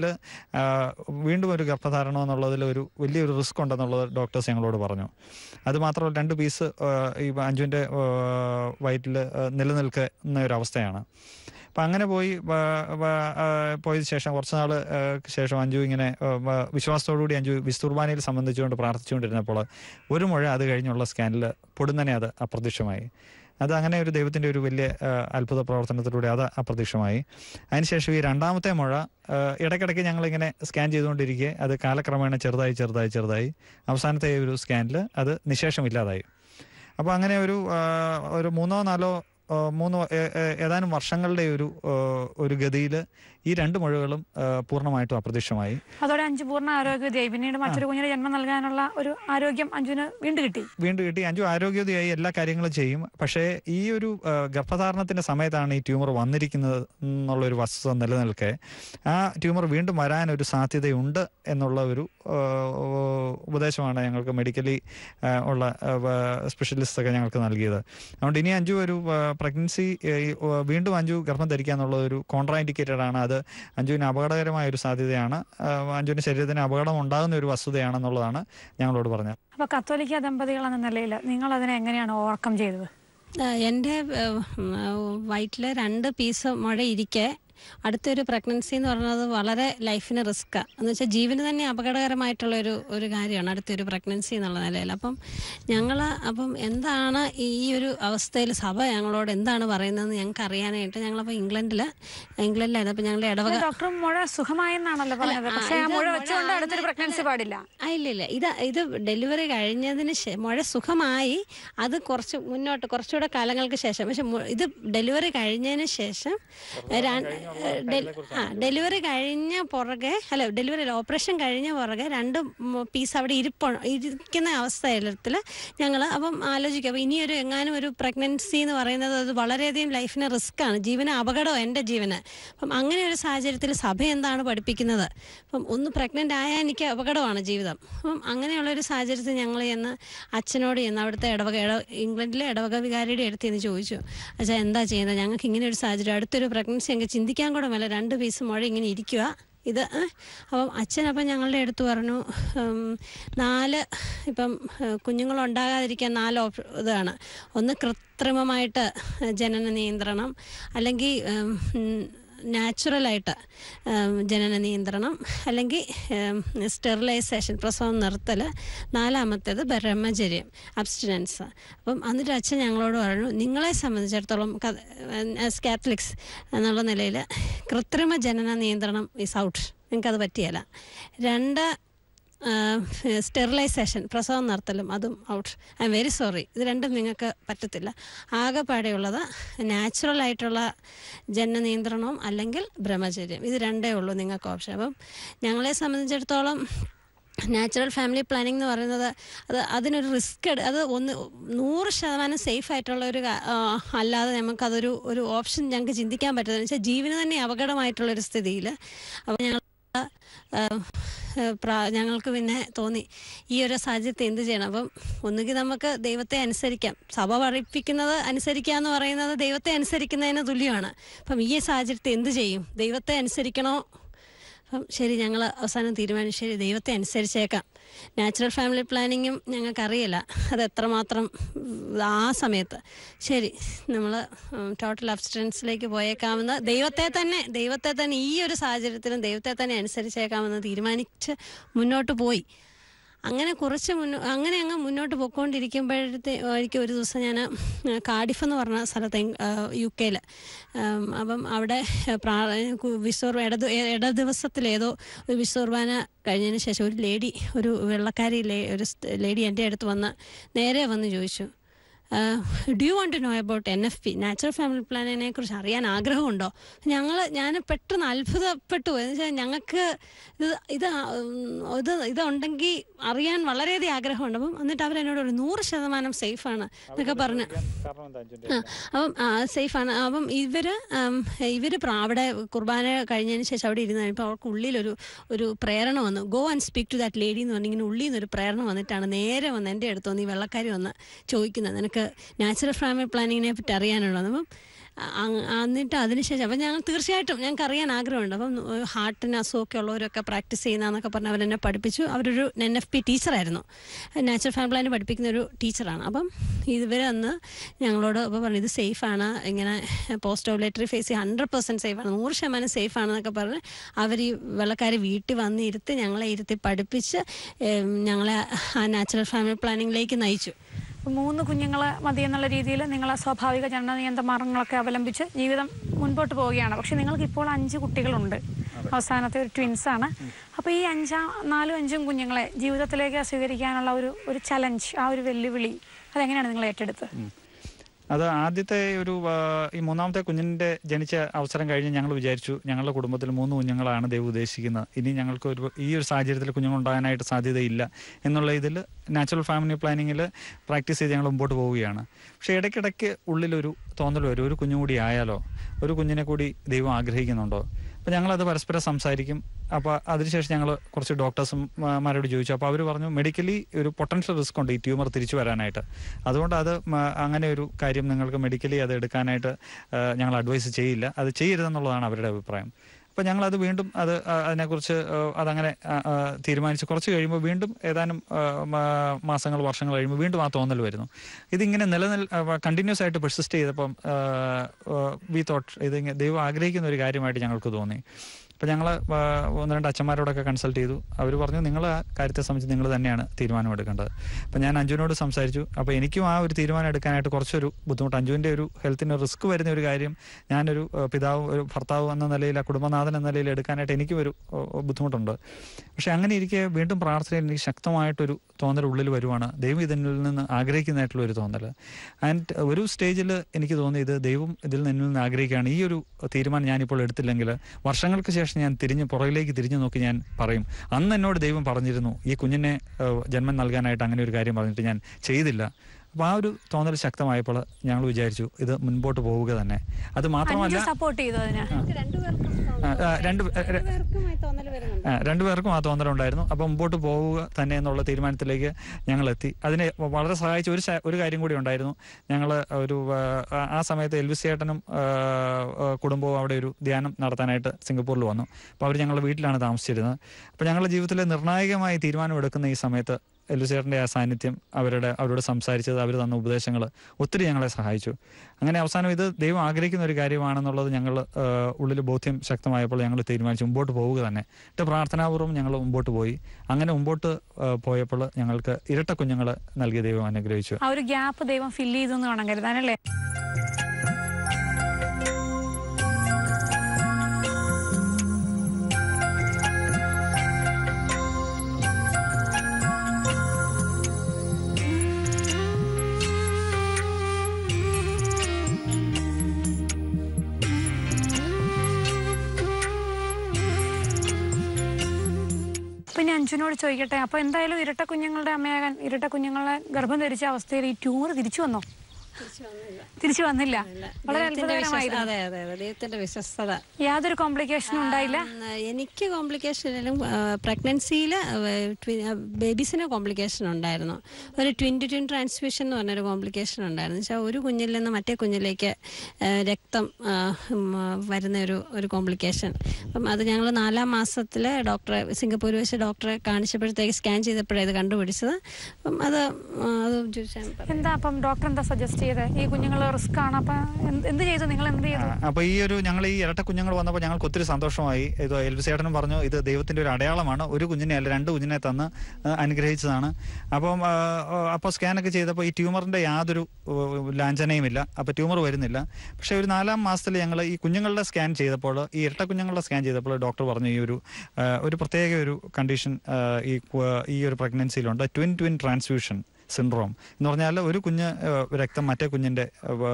വീണ്ടും ഒരു ഗർഭധാരണം എന്നുള്ളതിൽ ഒരു വലിയൊരു റിസ്ക് ഉണ്ടെന്നുള്ളത് ഡോക്ടേഴ്സ് ഞങ്ങളോട് പറഞ്ഞു അത് മാത്രമല്ല രണ്ട് പീസ് ഈ അഞ്ചുവിൻ്റെ വയറ്റിൽ നിലനിൽക്കുന്ന ഒരു അവസ്ഥയാണ് അപ്പം അങ്ങനെ പോയി വ- വ- ആ, പോയതിനു ശേഷം കുറച്ച് നാൾ ശേഷം അഞ്ജു ഇങ്ങനെ ആ, വ- വിശ്വാസത്തോടുകൂടി അഞ്ജു വിസ്തുർബാനയിൽ സംബന്ധിച്ചുകൊണ്ട് പ്രാർത്ഥിച്ചുകൊണ്ടിരുന്നപ്പോൾ ഒരു മുഴ അത് കഴിഞ്ഞുള്ള സ്കാനിൽ പൊടുന്നനെ അത് അപ്രത്യക്ഷമായി അത് അങ്ങനെ ഒരു ദൈവത്തിൻ്റെ ഒരു വലിയ ആ, അത്ഭുത പ്രവർത്തനത്തിലൂടെ അത് അപ്രത്യക്ഷമായി അതിനുശേഷം ഈ രണ്ടാമത്തെ മുഴ ആ, ഇടയ്ക്കിടയ്ക്ക് ഞങ്ങളിങ്ങനെ സ്കാൻ ചെയ്തുകൊണ്ടിരിക്കെ അത് കാലക്രമേണ ചെറുതായി ചെറുതായി ചെറുതായി അവസാനത്തെ ഒരു സ്കാനിൽ അത് നിശേഷമില്ലാതായി അപ്പോൾ അങ്ങനെ ഒരു ആ, ഒരു മൂന്നോ നാലോ ആ, മൂന്ന് ഏ- ഏ- ഏതാനും വർഷങ്ങളുടെ ഒരു ആ, ഒരു ഗതിയിൽ ഈ രണ്ട് മുഴകളും ആ, പൂർണ്ണമായിട്ടും അപ്രത്യക്ഷമായി അതോടെ അഞ്ചു പൂർണ്ണ ആരോഗ്യവതിയായി പിന്നീട് മറ്റൊരു കുഞ്ഞിന് ജന്മം നൽകാനുള്ള ഒരു ആരോഗ്യം അഞ്ജുവിന് വീണ്ടും കിട്ടി വീണ്ടും കിട്ടി അഞ്ചു ആരോഗ്യവതിയായി എല്ലാ കാര്യങ്ങളും ചെയ്യും പക്ഷേ ഈ ഒരു ആ, ഗർഭധാരണത്തിന്റെ സമയത്താണ് ഈ ട്യൂമർ വന്നിരിക്കുന്നത് എന്നുള്ളൊരു വസ്തുത നിലനിൽക്കെ ആ ട്യൂമർ വീണ്ടും വരാൻ ഒരു സാധ്യതയുണ്ട് എന്നുള്ള ഒരു ആ, ഉപദേശമാണ് ഞങ്ങൾക്ക് മെഡിക്കലി ഉള്ള സ്പെഷ്യലിസ്റ്റ് ഒക്കെ ഞങ്ങൾക്ക് നൽകിയത് അതുകൊണ്ട് ഇനി അഞ്ചു ഒരു പ്രഗ്നൻസി വീണ്ടും അഞ്ചു ഗർഭം ധരിക്കുക എന്നുള്ള ഒരു കോൺട്രാ ഇൻഡിക്കേറ്റഡ് ആണ് അത് അഞ്ജുവിന് അപകടകരമായ ഒരു സാധ്യതയാണ് ആ, അഞ്ജുവിന്റെ ശരീരത്തിന് അപകടം ഉണ്ടാകുന്ന ഒരു വസ്തുതയാണെന്നുള്ളതാണ് ഞങ്ങളോട് പറഞ്ഞത് അപ്പൊ കത്തോലിക്ക ദമ്പതികൾ എന്ന നിലയിൽ നിങ്ങൾ അതിനെ എങ്ങനെയാണ് ഓവർകം ചെയ്തത് ആ, എൻ്റെ വയറ്റിൽ രണ്ട് പീസ് മുഴ ഇരിക്കെ അടുത്തൊരു പ്രഗ്നൻസി എന്ന് പറയുന്നത് വളരെ ലൈഫിന് റിസ്ക്കാണ് എന്ന് വെച്ചാൽ ജീവന് തന്നെ അപകടകരമായിട്ടുള്ള ഒരു ഒരു കാര്യമാണ് അടുത്തൊരു പ്രഗ്നൻസി എന്നുള്ള നിലയിൽ അപ്പം ഞങ്ങൾ അപ്പം എന്താണ് ഈ ഒരു അവസ്ഥയിൽ സഭ ഞങ്ങളോട് എന്താണ് പറയുന്നതെന്ന് ഞങ്ങൾക്ക് അറിയാനായിട്ട് ഞങ്ങളപ്പോൾ ഇംഗ്ലണ്ടിൽ ഇംഗ്ലണ്ടിലായിരുന്നു അപ്പം ഞങ്ങളുടെ ഇടവക ഡോക്ടർ മുഴ സുഖമായെന്നാണല്ലോ പറഞ്ഞത് ആ, പക്ഷേ ആ ഇത് മുഴ മുഴ വെച്ചുകൊണ്ട് അടുത്തൊരു ആണ് പ്രഗ്നൻസി പാടില്ല ആ ഇല്ല ഇല്ല ഇത് ഇത് ഡെലിവറി കഴിഞ്ഞതിന് ശേ- മുഴ സുഖമായി അത് കുറച്ച് മുന്നോട്ട് കുറച്ചുകൂടെ കാലങ്ങൾക്ക് ശേഷം പക്ഷെ മു- ഇത് ഡെലിവറി കഴിഞ്ഞതിന് ശേഷം ര- ഡെൽ- ആ ഡെലിവറി കഴിഞ്ഞ പുറകെ അല്ല ഡെലിവറി അല്ല ഓപ്പറേഷൻ കഴിഞ്ഞ പുറകെ രണ്ട് പീസ് അവിടെ ഇരിപ്പ ഇരിക്കുന്ന അവസ്ഥയിൽ ഞങ്ങൾ അപ്പം ആലോചിക്കും അപ്പോൾ ഇനിയൊരു എങ്ങാനും ഒരു പ്രഗ്നൻസി എന്ന് പറയുന്നത് അത് വളരെയധികം ലൈഫിന് റിസ്ക്കാണ് ജീവന് അപകടമാണ് എൻ്റെ ജീവന് അപ്പം അങ്ങനെ ഒരു സാഹചര്യത്തിൽ സഭ എന്താണ് പഠിപ്പിക്കുന്നത് അപ്പം ഒന്ന് പ്രഗ്നൻ്റ് ആയാൽ എനിക്ക് അപകടമാണ് ജീവിതം അപ്പം അങ്ങനെയുള്ള ഒരു സാഹചര്യത്തിൽ ഞങ്ങൾ ചെന്ന് അച്ഛനോട് ചെന്ന് അവിടുത്തെ ഇടവക ഇട ഇംഗ്ലണ്ടിലെ ഇടവക വികാരിയുടെ അടുത്ത് ചെന്ന് ചോദിച്ചു അച്ഛാ എന്താ ചെയ്യുന്നത് ഞങ്ങൾക്ക് ഇങ്ങനെ ഒരു സാഹചര്യം അടുത്തൊരു പ്രഗ്നൻസി ഞങ്ങൾക്ക് ചിന്തിക്കാൻ കൂടെ മേല രണ്ട് പീസ് മുഴ ഇങ്ങനെ ഇരിക്കുക ഇത് ഏ? അപ്പം അച്ഛനപ്പം ഞങ്ങളുടെ അടുത്ത് പറഞ്ഞു ഉം, നാല് ഇപ്പം ഏഹ്, കുഞ്ഞുങ്ങളുണ്ടാകാതിരിക്കാൻ നാല് ഓപ് ഇതാണ് ഒന്ന് കൃത്രിമമായിട്ട് ജനന നിയന്ത്രണം അല്ലെങ്കിൽ ഉം, ഉം, നാച്ചുറലായിട്ട് ഉം, ജനന നിയന്ത്രണം അല്ലെങ്കിൽ സ്റ്റെറിലൈസേഷൻ പ്രസവം നിർത്തൽ നാലാമത്തേത് ബ്രഹ്മചര്യം അബ്സ്റ്റിനൻസ് അപ്പം എന്നിട്ട് അച്ഛൻ ഞങ്ങളോട് പറഞ്ഞു നിങ്ങളെ സംബന്ധിച്ചിടത്തോളം ആസ് കാത്തലിക്സ് എന്നുള്ള നിലയിൽ കൃത്രിമ ജനന നിയന്ത്രണം ഈസ് ഔട്ട് നിങ്ങൾക്കത് പറ്റിയല്ല രണ്ട് സ്റ്റെറിലൈസേഷൻ പ്രസവം നടത്തലും അതും out I'm very sorry ഇത് രണ്ടും നിങ്ങൾക്ക് പറ്റത്തില്ല ആകെപ്പാടെയുള്ളത് നാച്ചുറൽ ആയിട്ടുള്ള ജനന നിയന്ത്രണവും അല്ലെങ്കിൽ ബ്രഹ്മചര്യം ഇത് രണ്ടേ ഉള്ളൂ നിങ്ങൾക്ക് ഓപ്ഷൻ അപ്പം ഞങ്ങളെ സംബന്ധിച്ചിടത്തോളം നാച്ചുറൽ ഫാമിലി പ്ലാനിംഗ് എന്ന് പറയുന്നത് അത് അതിനൊരു റിസ്ക് അത് ഒന്ന് നൂറ് ശതമാനം സേഫ് ആയിട്ടുള്ള ഒരു കാ- ആ, അല്ലാതെ നമുക്കതൊരു ഒരു ഓപ്ഷൻ ഞങ്ങൾക്ക് ചിന്തിക്കാൻ പറ്റുന്നത് വെച്ചാൽ ജീവന് തന്നെ അപകടമായിട്ടുള്ളൊരു സ്ഥിതിയിൽ അപ്പോൾ ഞങ്ങൾ ആ, പ്രാ- ഞങ്ങൾക്ക് പിന്നെ തോന്നി ഈ ഒരു സാഹചര്യത്തെ എന്ത് ചെയ്യണം അപ്പം ഒന്നുകിൽ നമുക്ക് ദൈവത്തെ അനുസരിക്കാം സഭ പഠിപ്പിക്കുന്നത് അനുസരിക്കുക എന്ന് പറയുന്നത് ദൈവത്തെ അനുസരിക്കുന്നതിന് തുല്യമാണ് അപ്പം ഈ സാഹചര്യത്തെ എന്ത് ചെയ്യും ദൈവത്തെ അനുസരിക്കണോ അപ്പം ശരി ഞങ്ങൾ അവസാനം തീരുമാനിച്ചു ശരി ദൈവത്തെ അനുസരിച്ചേക്കാം നാച്ചുറൽ ഫാമിലി പ്ലാനിങ്ങും ഞങ്ങൾക്കറിയില്ല അത് എത്രമാത്രം ഉം, ആ സമയത്ത് ശരി നമ്മൾ ടോട്ടൽ അബ്സ്റ്റൻസിലേക്ക് പോയേക്കാമെന്ന് ദൈവത്തെ തന്നെ ദൈവത്തെ തന്നെ ഈ ഒരു സാഹചര്യത്തിലും ദൈവത്തെ തന്നെ അനുസരിച്ചേക്കാമെന്ന് തീരുമാനിച്ച് മുന്നോട്ട് പോയി അങ്ങനെ കുറച്ച് മുന്നോ അങ്ങനെ അങ്ങ് മുന്നോട്ട് പോയിക്കൊണ്ടിരിക്കുമ്പോഴത്തെ എനിക്ക് ഒരു ദിവസം ഞാൻ കാഡിഫ് എന്ന് പറഞ്ഞ സ്ഥലത്ത് യു കെയിൽ അപ്പം അവിടെ പ്രാ വിശ്വർ ഇട ഇട ദിവസത്തിലേതോ ഒരു വിശ്വർബാന കഴിഞ്ഞതിന് ശേഷം ഒരു ലേഡി ഒരു വെള്ളക്കാരി ലേ ഒരു ലേഡി എൻ്റെ അടുത്ത് വന്ന് നേരെ വന്ന് ചോദിച്ചു do you want to know about N F P natural family പ്ലാനിനെ കുറിച്ച് അറിയാൻ ആഗ്രഹമുണ്ടോ ഞങ്ങൾ ഞാൻ പെട്ടെന്ന് അത്ഭുതപ്പെട്ടു എന്ന് വെച്ചാൽ ഞങ്ങൾക്ക് ഇത് ഇത് ആ, ഉം, ഇത് ഇതുണ്ടെങ്കിൽ അറിയാൻ വളരെയധികം ആഗ്രഹമുണ്ട് അപ്പം എന്നിട്ട് അവരെന്നോട് ഒരു നൂറ് ശതമാനം സേഫാണ് എന്നൊക്കെ പറഞ്ഞ് കാരണം എന്താ അഞ്ജുന്റെ ആ, അപ്പം സേഫാണ് അപ്പം ഇവര് ഉം, ഇവര് പ്രാ- അവിടെ കുർബാന കഴിഞ്ഞതിന് ശേഷം അവിടെ ഇരുന്ന് കഴിഞ്ഞപ്പോൾ അവർക്ക് ഉള്ളിലൊരു ഒരു പ്രേരണ വന്നു go and speak to that lady എന്ന് പറഞ്ഞ് ഇങ്ങനെ ഉള്ളിൽ നിന്നൊരു പ്രേരണ വന്നിട്ടാണ് നേരെ വന്ന് എൻ്റെ അടുത്ത് വന്ന് ഈ വെള്ളക്കാരി വന്ന് ചോദിക്കുന്നത് നിനക്ക് നാച്ചുറൽ ഫാമിലി പ്ലാനിങ്ങിനെ പറ്റി അറിയാനുണ്ടോ അപ്പം അ- എന്നിട്ട് അതിനുശേഷം അപ്പം ഞങ്ങൾ തീർച്ചയായിട്ടും ഞങ്ങൾക്ക് അറിയാൻ ആഗ്രഹമുണ്ട് അപ്പം ഹാർട്ടിന് അസുഖമൊക്കെ ഉള്ളവരൊക്കെ പ്രാക്ടീസ് ചെയ്യുന്നതെന്നൊക്കെ പറഞ്ഞ് അവരെന്നെ പഠിപ്പിച്ചു അവരൊരു എൻ എഫ് പി ടീച്ചറായിരുന്നു നാച്ചുറൽ ഫാമിലി പ്ലാൻ പഠിപ്പിക്കുന്ന ഒരു ടീച്ചറാണ് അപ്പം ഇവർ അന്ന് ഞങ്ങളോട് അപ്പോൾ പറഞ്ഞു ഇത് സേഫാണ് ഇങ്ങനെ post ovulatory phase hundred percent സേഫാണ് നൂറ് ശതമാനം സേഫാണെന്നൊക്കെ പറഞ്ഞ് അവർ ഈ വെള്ളക്കാർ വീട്ടിൽ വന്ന് ഇരുത്തി ഞങ്ങളെ ഇരുത്തി പഠിപ്പിച്ച് ഏം, ഞങ്ങളെ ആ നാച്ചുറൽ ഫാമിലി പ്ലാനിങ്ങിലേക്ക് നയിച്ചു അപ്പൊ മൂന്ന് കുഞ്ഞുങ്ങൾ മതി എന്നുള്ള രീതിയിൽ നിങ്ങൾ സ്വാഭാവിക ജനന നിയന്ത്രണ മാർഗങ്ങളൊക്കെ അവലംബിച്ച് ജീവിതം മുൻപോട്ട് പോവുകയാണ് പക്ഷെ നിങ്ങൾക്ക് ഇപ്പോൾ അഞ്ച് കുട്ടികളുണ്ട് അവസാനത്തെ ഒരു ട്വിൻസ് ആണ് അപ്പോൾ ഈ അഞ്ചാം നാലും അഞ്ചും കുഞ്ഞുങ്ങളെ ജീവിതത്തിലേക്ക് സ്വീകരിക്കാനുള്ള ഒരു ഒരു ചലഞ്ച് ആ ഒരു വെല്ലുവിളി അതെങ്ങനെയാണ് നിങ്ങൾ ഏറ്റെടുത്തത് അത് ആദ്യത്തെ ഒരു ആ, ഈ മൂന്നാമത്തെ കുഞ്ഞിന്റെ ജനിച്ച അവസരം കഴിഞ്ഞ് ഞങ്ങൾ വിചാരിച്ചു ഞങ്ങളുടെ കുടുംബത്തിൽ മൂന്ന് കുഞ്ഞുങ്ങളാണ് ദൈവം ഉദ്ദേശിക്കുന്നത് ഇനി ഞങ്ങൾക്ക് ഒരു ഈ ഒരു സാഹചര്യത്തിൽ കുഞ്ഞുങ്ങൾ ഉണ്ടാകാനായിട്ട് സാധ്യതയില്ല എന്നുള്ള ഇതിൽ നാച്ചുറൽ ഫാമിലി പ്ലാനിങ്ങിൽ പ്രാക്ടീസ് ചെയ്ത് ഞങ്ങൾ മുമ്പോട്ട് പോവുകയാണ് പക്ഷേ ഇടയ്ക്കിടയ്ക്ക് ഉള്ളിലൊരു തോന്നൽ വരും ഒരു കുഞ്ഞും കൂടി ആയാലോ ഒരു കുഞ്ഞിനെ കൂടി ദൈവം ആഗ്രഹിക്കുന്നുണ്ടോ അപ്പോൾ ഞങ്ങളത് പരസ്പരം സംസാരിക്കും അപ്പോൾ അതിനുശേഷം ഞങ്ങൾ കുറച്ച് ഡോക്ടേഴ്സും ആ, മാരോട് ചോദിച്ചു അപ്പോൾ അവർ പറഞ്ഞു മെഡിക്കലി ഒരു പൊട്ടൻഷ്യൽ റിസ്ക് ഉണ്ട് ഈ ട്യൂമർ തിരിച്ചു വരാനായിട്ട് അതുകൊണ്ട് അത് മ- അങ്ങനെ ഒരു കാര്യം നിങ്ങൾക്ക് മെഡിക്കലി അത് എടുക്കാനായിട്ട് ആ, ഞങ്ങൾ അഡ്വൈസ് ചെയ്യില്ല അത് ചെയ്യരുതെന്നുള്ളതാണ് അവരുടെ അഭിപ്രായം അപ്പോൾ ഞങ്ങൾ അത് വീണ്ടും അത് ആ, അതിനെക്കുറിച്ച് ആ, അതങ്ങനെ ആ, ആ, തീരുമാനിച്ച് കുറച്ച് കഴിയുമ്പോൾ വീണ്ടും ഏതാനും ആ, മാ- മാസങ്ങൾ വർഷങ്ങൾ കഴിയുമ്പോൾ വീണ്ടും ആ തോന്നൽ വരുന്നു ഇതിങ്ങനെ നിലനിൽ കണ്ടിന്യൂസ് ആയിട്ട് പെർസിസ്റ്റ് ചെയ്തപ്പം വി തോട്ട് ഇത് ഇങ്ങ- ദൈവം ആഗ്രഹിക്കുന്ന ഒരു കാര്യമായിട്ട് ഞങ്ങൾക്ക് തോന്നി അപ്പോൾ ഞങ്ങൾ ഒന്ന് രണ്ട് അച്ഛന്മാരോടൊക്കെ കൺസൾട്ട് ചെയ്തു അവർ പറഞ്ഞു നിങ്ങൾ ആ കാര്യത്തെ സംബന്ധിച്ച് നിങ്ങൾ തന്നെയാണ് തീരുമാനമെടുക്കേണ്ടത് അപ്പോൾ ഞാൻ അഞ്ജുവിനോട് സംസാരിച്ചു അപ്പോൾ എനിക്കും ആ ഒരു തീരുമാനം എടുക്കാനായിട്ട് കുറച്ചൊരു ബുദ്ധിമുട്ട് അഞ്ജുവിൻ്റെ ഒരു ഹെൽത്തിന് റിസ്ക് വരുന്ന ഒരു കാര്യം ഞാനൊരു ആ, പിതാവ് ഒരു ഭർത്താവ് എന്ന നിലയിൽ ആ കുടുംബനാഥൻ എന്ന നിലയിൽ എടുക്കാനായിട്ട് എനിക്കും ഒരു ആ, ബുദ്ധിമുട്ടുണ്ട് പക്ഷേ അങ്ങനെ ഇരിക്കെ വീണ്ടും പ്രാർത്ഥനയിൽ എനിക്ക് ശക്തമായിട്ടൊരു തോന്നൽ ഉള്ളിൽ വരുവാണ് ദൈവം ഇതിൽ നിന്ന് ആഗ്രഹിക്കുന്നതായിട്ടുള്ള ഒരു തോന്നൽ ആൻഡ് ഒരു സ്റ്റേജിൽ എനിക്ക് തോന്നി ഇത് ദൈവം ഇതിൽ നിന്ന് എന്നിൽ നിന്ന് ആഗ്രഹിക്കുകയാണ് ഈ ഒരു തീരുമാനം ഞാനിപ്പോൾ എടുത്തില്ലെങ്കിൽ വർഷങ്ങൾക്ക് ശേഷം ഞാൻ തിരിഞ്ഞ് പുറകിലേക്ക് തിരിഞ്ഞു നോക്കി ഞാൻ പറയും അന്ന് എന്നോട് ദൈവം പറഞ്ഞിരുന്നു ഈ കുഞ്ഞിനെ ഏഹ്, ജന്മം നൽകാനായിട്ട് അങ്ങനെ ഒരു കാര്യം പറഞ്ഞിട്ട് ഞാൻ ചെയ്തില്ല അപ്പോൾ ആ ഒരു തോന്നൽ ശക്തമായപ്പോൾ ഞങ്ങൾ വിചാരിച്ചു ഇത് മുൻപോട്ട് പോവുക തന്നെ അത് മാത്രമല്ല അഞ്ചു സപ്പോർട്ട് ചെയ്തു അതിന് രണ്ടുപേർക്കും ആ, ആ, രണ്ട് ഏ, ഏ, രണ്ടുപേർക്കുമായി തോന്നൽ വരുന്നുണ്ട് ആ, രണ്ടുപേർക്കും ആ തോന്നലുണ്ടായിരുന്നു അപ്പോൾ മുമ്പോട്ട് പോവുക തന്നെ എന്നുള്ള തീരുമാനത്തിലേക്ക് ഞങ്ങൾ എത്തി അതിനെ വളരെ സഹായിച്ച ഒരു ശ- ഒരു കാര്യം കൂടി ഉണ്ടായിരുന്നു ഞങ്ങൾ ഒരു ആ, ആ- ആ സമയത്ത് എൽവിസ് ചേട്ടനും ആ, ആ, കുടുംബവും അവിടെ ഒരു ധ്യാനം നടത്താനായിട്ട് സിംഗപ്പൂരിൽ വന്നു അപ്പോൾ അവർ ഞങ്ങളുടെ വീട്ടിലാണ് താമസിച്ചിരുന്നത് അപ്പോൾ ഞങ്ങളുടെ ജീവിതത്തിലെ നിർണായകമായ തീരുമാനം എടുക്കുന്ന ഈ സമയത്ത് എൽവിസ് ആ സാന്നിധ്യം അവരുടെ അവരോട് സംസാരിച്ചത് അവർ തന്ന ഉപദേശങ്ങൾ ഒത്തിരി ഞങ്ങളെ സഹായിച്ചു അങ്ങനെ അവസാനം ഇത് ദൈവം ആഗ്രഹിക്കുന്ന ഒരു കാര്യമാണെന്നുള്ളത് ഞങ്ങൾ ഉള്ളിൽ ബോധ്യം ശക്തമായപ്പോൾ ഞങ്ങൾ തീരുമാനിച്ചു മുമ്പോട്ട് പോവുക തന്നെ എന്നിട്ട് പ്രാർത്ഥനാപൂർവ്വം ഞങ്ങൾ മുമ്പോട്ട് പോയി അങ്ങനെ മുമ്പോട്ട് ആ, പോയപ്പോൾ ഞങ്ങൾക്ക് ഇരട്ട കുഞ്ഞുങ്ങൾ നൽകിയ ദൈവം അനുഗ്രഹിച്ചു ആ ഒരു ഗ്യാപ്പ് ദൈവം ഫില്ല് ചെയ്തു എന്ന് വേണം കരുതാനല്ലേ പിന്നെ അഞ്ജുനോട് ചോദിക്കട്ടെ അപ്പൊ എന്തായാലും ഇരട്ട കുഞ്ഞുങ്ങളുടെ അമ്മയാകാൻ ഇരട്ട കുഞ്ഞുങ്ങളെ ഗർഭം ധരിച്ച അവസ്ഥയിൽ ഈ ട്യൂമർ തിരിച്ചു വന്നോ തിരിച്ചു വന്നില്ല വളരെ ദൈവത്തിന്റെ വിശ്വസ്ത- അത്ഭുതകരമായിരുന്നു അതെ അതെ അതെ ദൈവത്തിന്റെ വിശ്വസ്തത യാതൊരു കോംപ്ലിക്കേഷനും ഉണ്ടായില്ല ഉം, എനിക്ക് കോംപ്ലിക്കേഷനിലും പ്രഗ്നൻസിയിൽ ബേബീസിന് കോംപ്ലിക്കേഷൻ ഉണ്ടായിരുന്നു ഒരു ട്വിൻ ടു ട്വിൻ ട്രാൻസ്ഫ്യൂഷൻ എന്ന് പറഞ്ഞൊരു കോംപ്ലിക്കേഷൻ ഉണ്ടായിരുന്നു വെച്ചാൽ ഒരു കുഞ്ഞിൽ നിന്ന് മറ്റേ കുഞ്ഞിലേക്ക് ആ, രക്തം ആ, ഉം, ആ, വരുന്ന ഒരു ഒരു കോംപ്ലിക്കേഷൻ അപ്പം അത് ഞങ്ങൾ നാലാം മാസത്തിൽ ഡോക്ടറെ സിംഗപ്പൂർ വെച്ച് ഡോക്ടറെ കാണിച്ചപ്പോഴത്തേക്ക് സ്കാൻ ചെയ്തപ്പോഴാണ് ഇത് കണ്ടുപിടിച്ചത് അപ്പം അത് ആ, അത് ചോദിച്ചാൽ എന്താ അപ്പം ഡോക്ടർ എന്താ സജസ്റ്റ് ചെയ്തത് ഈ കുഞ്ഞുങ്ങൾ റിസ്ക് ആണ് അപ്പൊ എന്ത് എന്ത് ചെയ്തു നിങ്ങൾ എന്ത് ചെയ്തു അപ്പോൾ ഈ ഒരു ഞങ്ങൾ ഈ ഇരട്ട കുഞ്ഞുങ്ങൾ വന്നപ്പോൾ ഞങ്ങൾക്ക് ഒത്തിരി സന്തോഷമായി ഇത് എൽവിസേട്ടനും പറഞ്ഞു ഇത് ദൈവത്തിന്റെ ഒരു അടയാളമാണ് ഒരു കുഞ്ഞിനെ അല്ല രണ്ട് കുഞ്ഞിനെ തന്ന് ആ, അനുഗ്രഹിച്ചതാണ് അപ്പം ആ, ആ, അപ്പോൾ സ്കാനൊക്കെ ചെയ്തപ്പോൾ ഈ ട്യൂമറിന്റെ യാതൊരു ഉ, ലാഞ്ചനയുമില്ല അപ്പോൾ ട്യൂമർ വരുന്നില്ല പക്ഷേ ഒരു നാലാം മാസത്തിൽ ഞങ്ങൾ ഈ കുഞ്ഞുങ്ങളുടെ സ്കാൻ ചെയ്തപ്പോൾ ഈ ഇരട്ട കുഞ്ഞുങ്ങളുടെ സ്കാൻ ചെയ്തപ്പോൾ ഡോക്ടർ പറഞ്ഞു ഈ ഒരു ആ, ഒരു പ്രത്യേക ഒരു കണ്ടീഷൻ ഈ കു- ഈ ഒരു പ്രഗ്നൻസിയിലുണ്ട് ട്വിൻ ട്വിൻ ട്രാൻസ്ഫ്യൂഷൻ സിൻഡ്രോം എന്ന് പറഞ്ഞാൽ ഒരു കുഞ്ഞ് ഏഹ്, രക്തം മറ്റേ കുഞ്ഞിൻ്റെ ഏഹ്,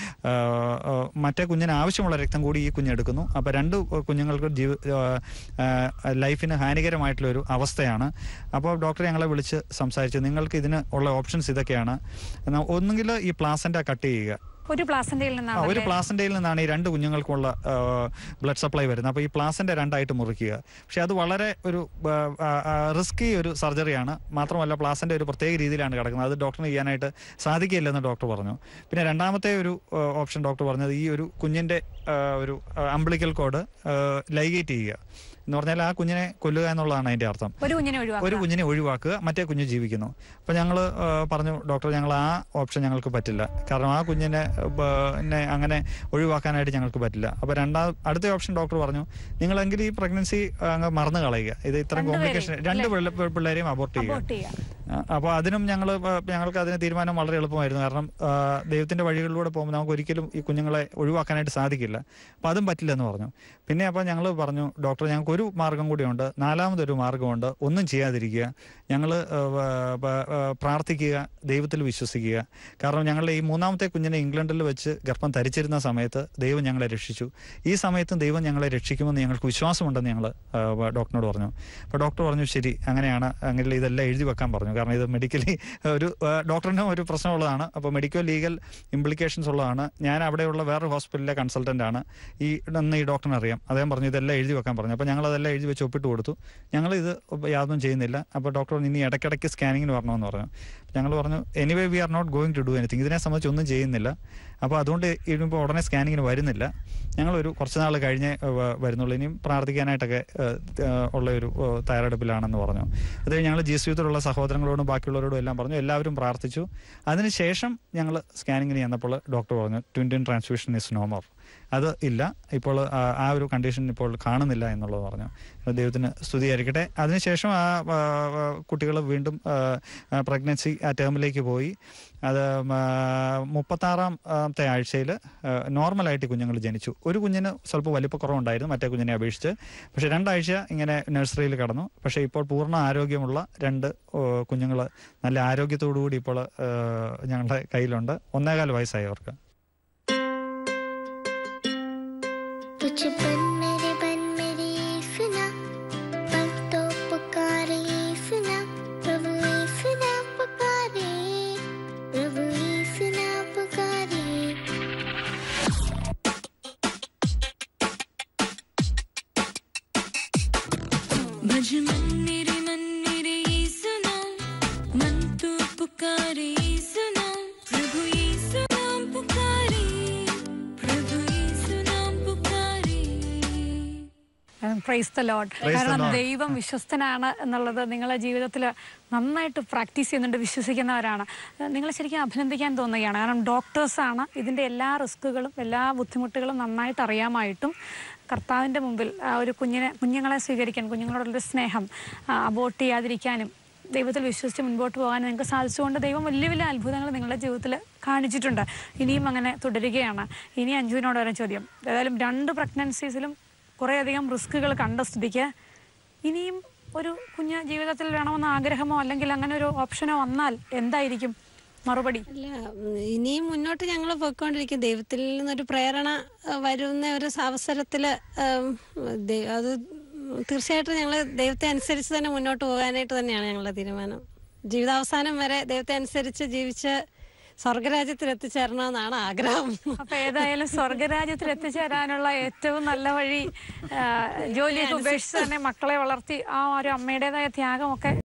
ഏഹ്, മറ്റേ കുഞ്ഞിന് ആവശ്യമുള്ള രക്തം കൂടി ഈ കുഞ്ഞ് എടുക്കുന്നു അപ്പോൾ രണ്ട് കുഞ്ഞുങ്ങൾക്ക് ജീവ ഏഹ്, ഏഹ്, ലൈഫിന് ഹാനികരമായിട്ടുള്ള ഒരു അവസ്ഥയാണ് അപ്പോൾ ഡോക്ടർ ഞങ്ങളെ വിളിച്ച് സംസാരിച്ചു നിങ്ങൾക്ക് ഇതിന് ഉള്ള ഓപ്ഷൻസ് ഇതൊക്കെയാണ് എന്നാ ഒന്നുകിൽ ഈ പ്ലാസൻ്റ കട്ട് ചെയ്യുക ഒരു പ്ലാസന്റയിൽ ആ, ഒരു നിന്നാണ് പ്ലാസന്റയിൽ നിന്നാണ് ഈ രണ്ട് കുഞ്ഞുങ്ങൾക്കുള്ള ബ്ലഡ് സപ്ലൈ വരുന്നത് അപ്പോൾ ഈ പ്ലാസന്റെ രണ്ടായിട്ട് മുറിക്കുക പക്ഷെ അത് വളരെ ഒരു റിസ്കി ഒരു സർജറിയാണ് മാത്രമല്ല പ്ലാസന്റെ ഒരു പ്രത്യേക രീതിയിലാണ് കിടക്കുന്നത് അത് ഡോക്ടറിന് ചെയ്യാനായിട്ട് സാധിക്കില്ലെന്ന് ഡോക്ടർ പറഞ്ഞു പിന്നെ രണ്ടാമത്തെ ഒരു ഓപ്ഷൻ ഡോക്ടർ പറഞ്ഞത് ഈ ഒരു കുഞ്ഞിന്റെ ആ, ഒരു അംബ്ലിക്കൽ കോഡ് ലൈഗേറ്റ് ചെയ്യുക എന്ന് പറഞ്ഞാൽ ആ കുഞ്ഞിനെ കൊല്ലുക എന്നുള്ളതാണ് അതിന്റെ അർത്ഥം ഒരു കുഞ്ഞിനെ ഒരു ഒഴിവാക്കുക കുഞ്ഞിനെ ഒഴിവാക്കുക മറ്റേ കുഞ്ഞ് ജീവിക്കുന്നു അപ്പോൾ ഞങ്ങൾ പറഞ്ഞു ഡോക്ടർ ഞങ്ങൾ ആ ഓപ്ഷൻ ഞങ്ങൾക്ക് പറ്റില്ല കാരണം ആ കുഞ്ഞിനെ ബ- നെ അങ്ങനെ ഒഴിവാക്കാനായിട്ട് ഞങ്ങൾക്ക് പറ്റില്ല അപ്പോൾ രണ്ടാം അടുത്ത ഓപ്ഷൻ ഡോക്ടർ പറഞ്ഞു നിങ്ങളെങ്കിൽ ഈ പ്രഗ്നൻസി അങ്ങ് മറന്നു കളയുക ഇത് ഇത്രയും കോംപ്ലിക്കേഷൻ രണ്ട് പിള്ള- പിള്ളേരെയും അബോർട്ട് ചെയ്യുക അബോർട്ട് ചെയ്യുക അപ്പോൾ അതിനും ഞങ്ങൾ ഞങ്ങൾക്ക് അതിന് തീരുമാനം വളരെ എളുപ്പമായിരുന്നു കാരണം ആ, ദൈവത്തിന്റെ വഴികളിലൂടെ പോകുമ്പോൾ നമുക്ക് ഒരിക്കലും ഈ കുഞ്ഞുങ്ങളെ ഒഴിവാക്കാനായിട്ട് സാധിക്കില്ല അപ്പം അതും പറ്റില്ലെന്ന് പറഞ്ഞു പിന്നെ അപ്പോൾ ഞങ്ങൾ പറഞ്ഞു ഡോക്ടർ ഞങ്ങൾക്ക് ഒരു മാർഗം കൂടിയുണ്ട് നാലാമതൊരു മാർഗമുണ്ട് ഒന്നും ചെയ്യാതിരിക്കുക ഞങ്ങൾ പ്രാർത്ഥിക്കുക ദൈവത്തിൽ വിശ്വസിക്കുക കാരണം ഞങ്ങളുടെ ഈ മൂന്നാമത്തെ കുഞ്ഞിനെ ഇംഗ്ലണ്ടിൽ വെച്ച് ഗർഭം ധരിച്ചിരുന്ന സമയത്ത് ദൈവം ഞങ്ങളെ രക്ഷിച്ചു ഈ സമയത്തും ദൈവം ഞങ്ങളെ രക്ഷിക്കുമെന്ന് ഞങ്ങൾക്ക് വിശ്വാസമുണ്ടെന്ന് ഞങ്ങൾ ഡോക്ടറിനോട് പറഞ്ഞു അപ്പോൾ ഡോക്ടർ പറഞ്ഞു ശരി അങ്ങനെയാണ് അങ്ങനെ ഇതെല്ലാം എഴുതി വെക്കാൻ പറഞ്ഞു കാരണം ഇത് മെഡിക്കലി ഒരു ആ, ഡോക്ടറിനും ഒരു പ്രശ്നമുള്ളതാണ് അപ്പോൾ മെഡിക്കൽ ലീഗൽ ഇംപ്ലിക്കേഷൻസ് ഉള്ളതാണ് ഞാൻ അവിടെയുള്ള വേറൊരു ഹോസ്പിറ്റലിലെ കൺസൾട്ടൻ്റ് ആണ് ഈ എന്ന് ഈ ഡോക്ടറിന് അറിയാം അദ്ദേഹം പറഞ്ഞു ഇതെല്ലാം എഴുതി വെക്കാൻ പറഞ്ഞു അപ്പോൾ ഞങ്ങൾ അതെല്ലാം എഴുതി വെച്ച് ഒപ്പിട്ട് കൊടുത്തു ഞങ്ങൾ ഇത് യാതൊന്നും ചെയ്യുന്നില്ല അപ്പോൾ ഡോക്ടർ ഇനി ഇടയ്ക്കിടയ്ക്ക് സ്കാനിങ്ങിന് വരണമെന്ന് പറഞ്ഞു ഞങ്ങൾ പറഞ്ഞു anyway we are not going to do anything ഇതിനെ സംബന്ധിച്ച് ഒന്നും ചെയ്യുന്നില്ല അപ്പോൾ അതുകൊണ്ട് ഇടുമ്പോൾ ഉടനെ സ്കാനിങ്ങിന് വരുന്നില്ല ഞങ്ങളൊരു കുറച്ച് നാൾ കഴിഞ്ഞേ വ- വരുന്നുള്ളൂ ഇനിയും പ്രാർത്ഥിക്കാനായിട്ടൊക്കെ ഏഹ്, ഏഹ്, ഉള്ള ഒരു ഏഹ്, തയ്യാറെടുപ്പിലാണെന്ന് പറഞ്ഞു അത് ഞങ്ങൾ ജി എസ് യുത്തിലുള്ള സഹോദരങ്ങളോടും ബാക്കിയുള്ളവരോടും എല്ലാം പറഞ്ഞു എല്ലാവരും പ്രാർത്ഥിച്ചു അതിനുശേഷം ഞങ്ങൾ സ്കാനിങ്ങിന് ചെന്നപ്പോൾ ഡോക്ടർ പറഞ്ഞു ട്വിൻറ്റിൻ ട്രാൻസ്ഫ്യൂഷൻ ഇസ് നോമർ അത് ഇല്ല ഇപ്പോൾ ആ ആ ഒരു കണ്ടീഷൻ ഇപ്പോൾ കാണുന്നില്ല എന്നുള്ളത് പറഞ്ഞു ദൈവത്തിന് സ്തുതിയായിരിക്കട്ടെ അതിനുശേഷം ആ കുട്ടികൾ വീണ്ടും പ്രഗ്നൻസി ആ ടേമിലേക്ക് പോയി അത് മുപ്പത്താറാമത്തെ ആഴ്ചയിൽ നോർമലായിട്ട് കുഞ്ഞുങ്ങൾ ജനിച്ചു ഒരു കുഞ്ഞിന് സ്വല്പം വലിപ്പക്കുറവുണ്ടായിരുന്നു മറ്റേ കുഞ്ഞിനെ അപേക്ഷിച്ച് പക്ഷേ രണ്ടാഴ്ച ഇങ്ങനെ നഴ്സറിയിൽ കടന്നു പക്ഷേ ഇപ്പോൾ പൂർണ്ണ ആരോഗ്യമുള്ള രണ്ട് കുഞ്ഞുങ്ങൾ നല്ല ആരോഗ്യത്തോടു കൂടി ഇപ്പോൾ ആ, ഞങ്ങളുടെ കയ്യിലുണ്ട് ഒന്നേകാൽ വയസ്സായി അവർക്ക് तुझ बन मेरे बन मेरी सुना पल तो पुकारे सुना प्रभु सुना पुकारे प्रभु सुना पुकारे भज मन मेरे मन मेरे यीशु नाम मन तो पुकारे यीशु नाम प्रभु यीशु नाम पुकारे प्रभु यीशु नाम पुकारे praise the Lord Praise the കാരണം Lord. ദൈവം വിശ്വസ്തനാണ് എന്നുള്ളത് നിങ്ങളെ ജീവിതത്തിൽ നന്നായിട്ട് പ്രാക്ടീസ് ചെയ്യുന്നുണ്ട് വിശ്വസിക്കുന്നവരാണ് നിങ്ങൾ ശരിക്കും അഭിനന്ദിക്കാൻ തോന്നുകയാണ് കാരണം ഡോക്ടേഴ്സാണ് ഇതിൻ്റെ എല്ലാ റിസ്കുകളും എല്ലാ ബുദ്ധിമുട്ടുകളും നന്നായിട്ട് അറിയാമായിട്ടും കർത്താവിൻ്റെ മുമ്പിൽ ആ ഒരു കുഞ്ഞിനെ കുഞ്ഞുങ്ങളെ സ്വീകരിക്കാൻ കുഞ്ഞുങ്ങളോടുള്ളൊരു സ്നേഹം അബോട്ട് ചെയ്യാതിരിക്കാനും ദൈവത്തിൽ വിശ്വസിച്ച് മുൻപോട്ട് പോകാൻ നിങ്ങൾക്ക് സാധിച്ചുകൊണ്ട് ദൈവം വലിയ വലിയ അത്ഭുതങ്ങൾ നിങ്ങളുടെ ജീവിതത്തിൽ കാണിച്ചിട്ടുണ്ട് ഇനിയും അങ്ങനെ തുടരുകയാണ് ഇനി അഞ്ജുവിനോട് വരെ ചോദ്യം ഏതായാലും രണ്ട് പ്രഗ്നൻസീസിലും കുറേയധികം റിസ്കുകൾ കണ്ട സ്ഥിതിക്ക് ഇനിയും ഒരു കുഞ്ഞ് ജീവിതത്തിൽ വേണമെന്ന ആഗ്രഹമോ അല്ലെങ്കിൽ അങ്ങനെ ഒരു ഓപ്ഷനോ വന്നാൽ എന്തായിരിക്കും മറുപടി അല്ല ഉം, ഇനിയും മുന്നോട്ട് ഞങ്ങൾ പോയിക്കൊണ്ടിരിക്കും ദൈവത്തിൽ നിന്നൊരു പ്രേരണ ആ, വരുന്ന ഒരു അവസരത്തിൽ അത് തീർച്ചയായിട്ടും ഞങ്ങൾ ദൈവത്തെ അനുസരിച്ച് തന്നെ മുന്നോട്ട് പോകാനായിട്ട് തന്നെയാണ് ഞങ്ങളുടെ തീരുമാനം ജീവിതാവസാനം വരെ ദൈവത്തെ അനുസരിച്ച് ജീവിച്ച് സ്വർഗരാജ്യത്തിൽ എത്തിച്ചേരണമെന്നാണ് ആഗ്രഹം അപ്പൊ ഏതായാലും സ്വർഗരാജ്യത്തിൽ എത്തിച്ചേരാനുള്ള ഏറ്റവും നല്ല വഴി ആ, ജോലിയൊക്കെ ഉപേക്ഷിച്ച് തന്നെ മക്കളെ വളർത്തി ആ ഒരു അമ്മയുടേതായ ത്യാഗമൊക്കെ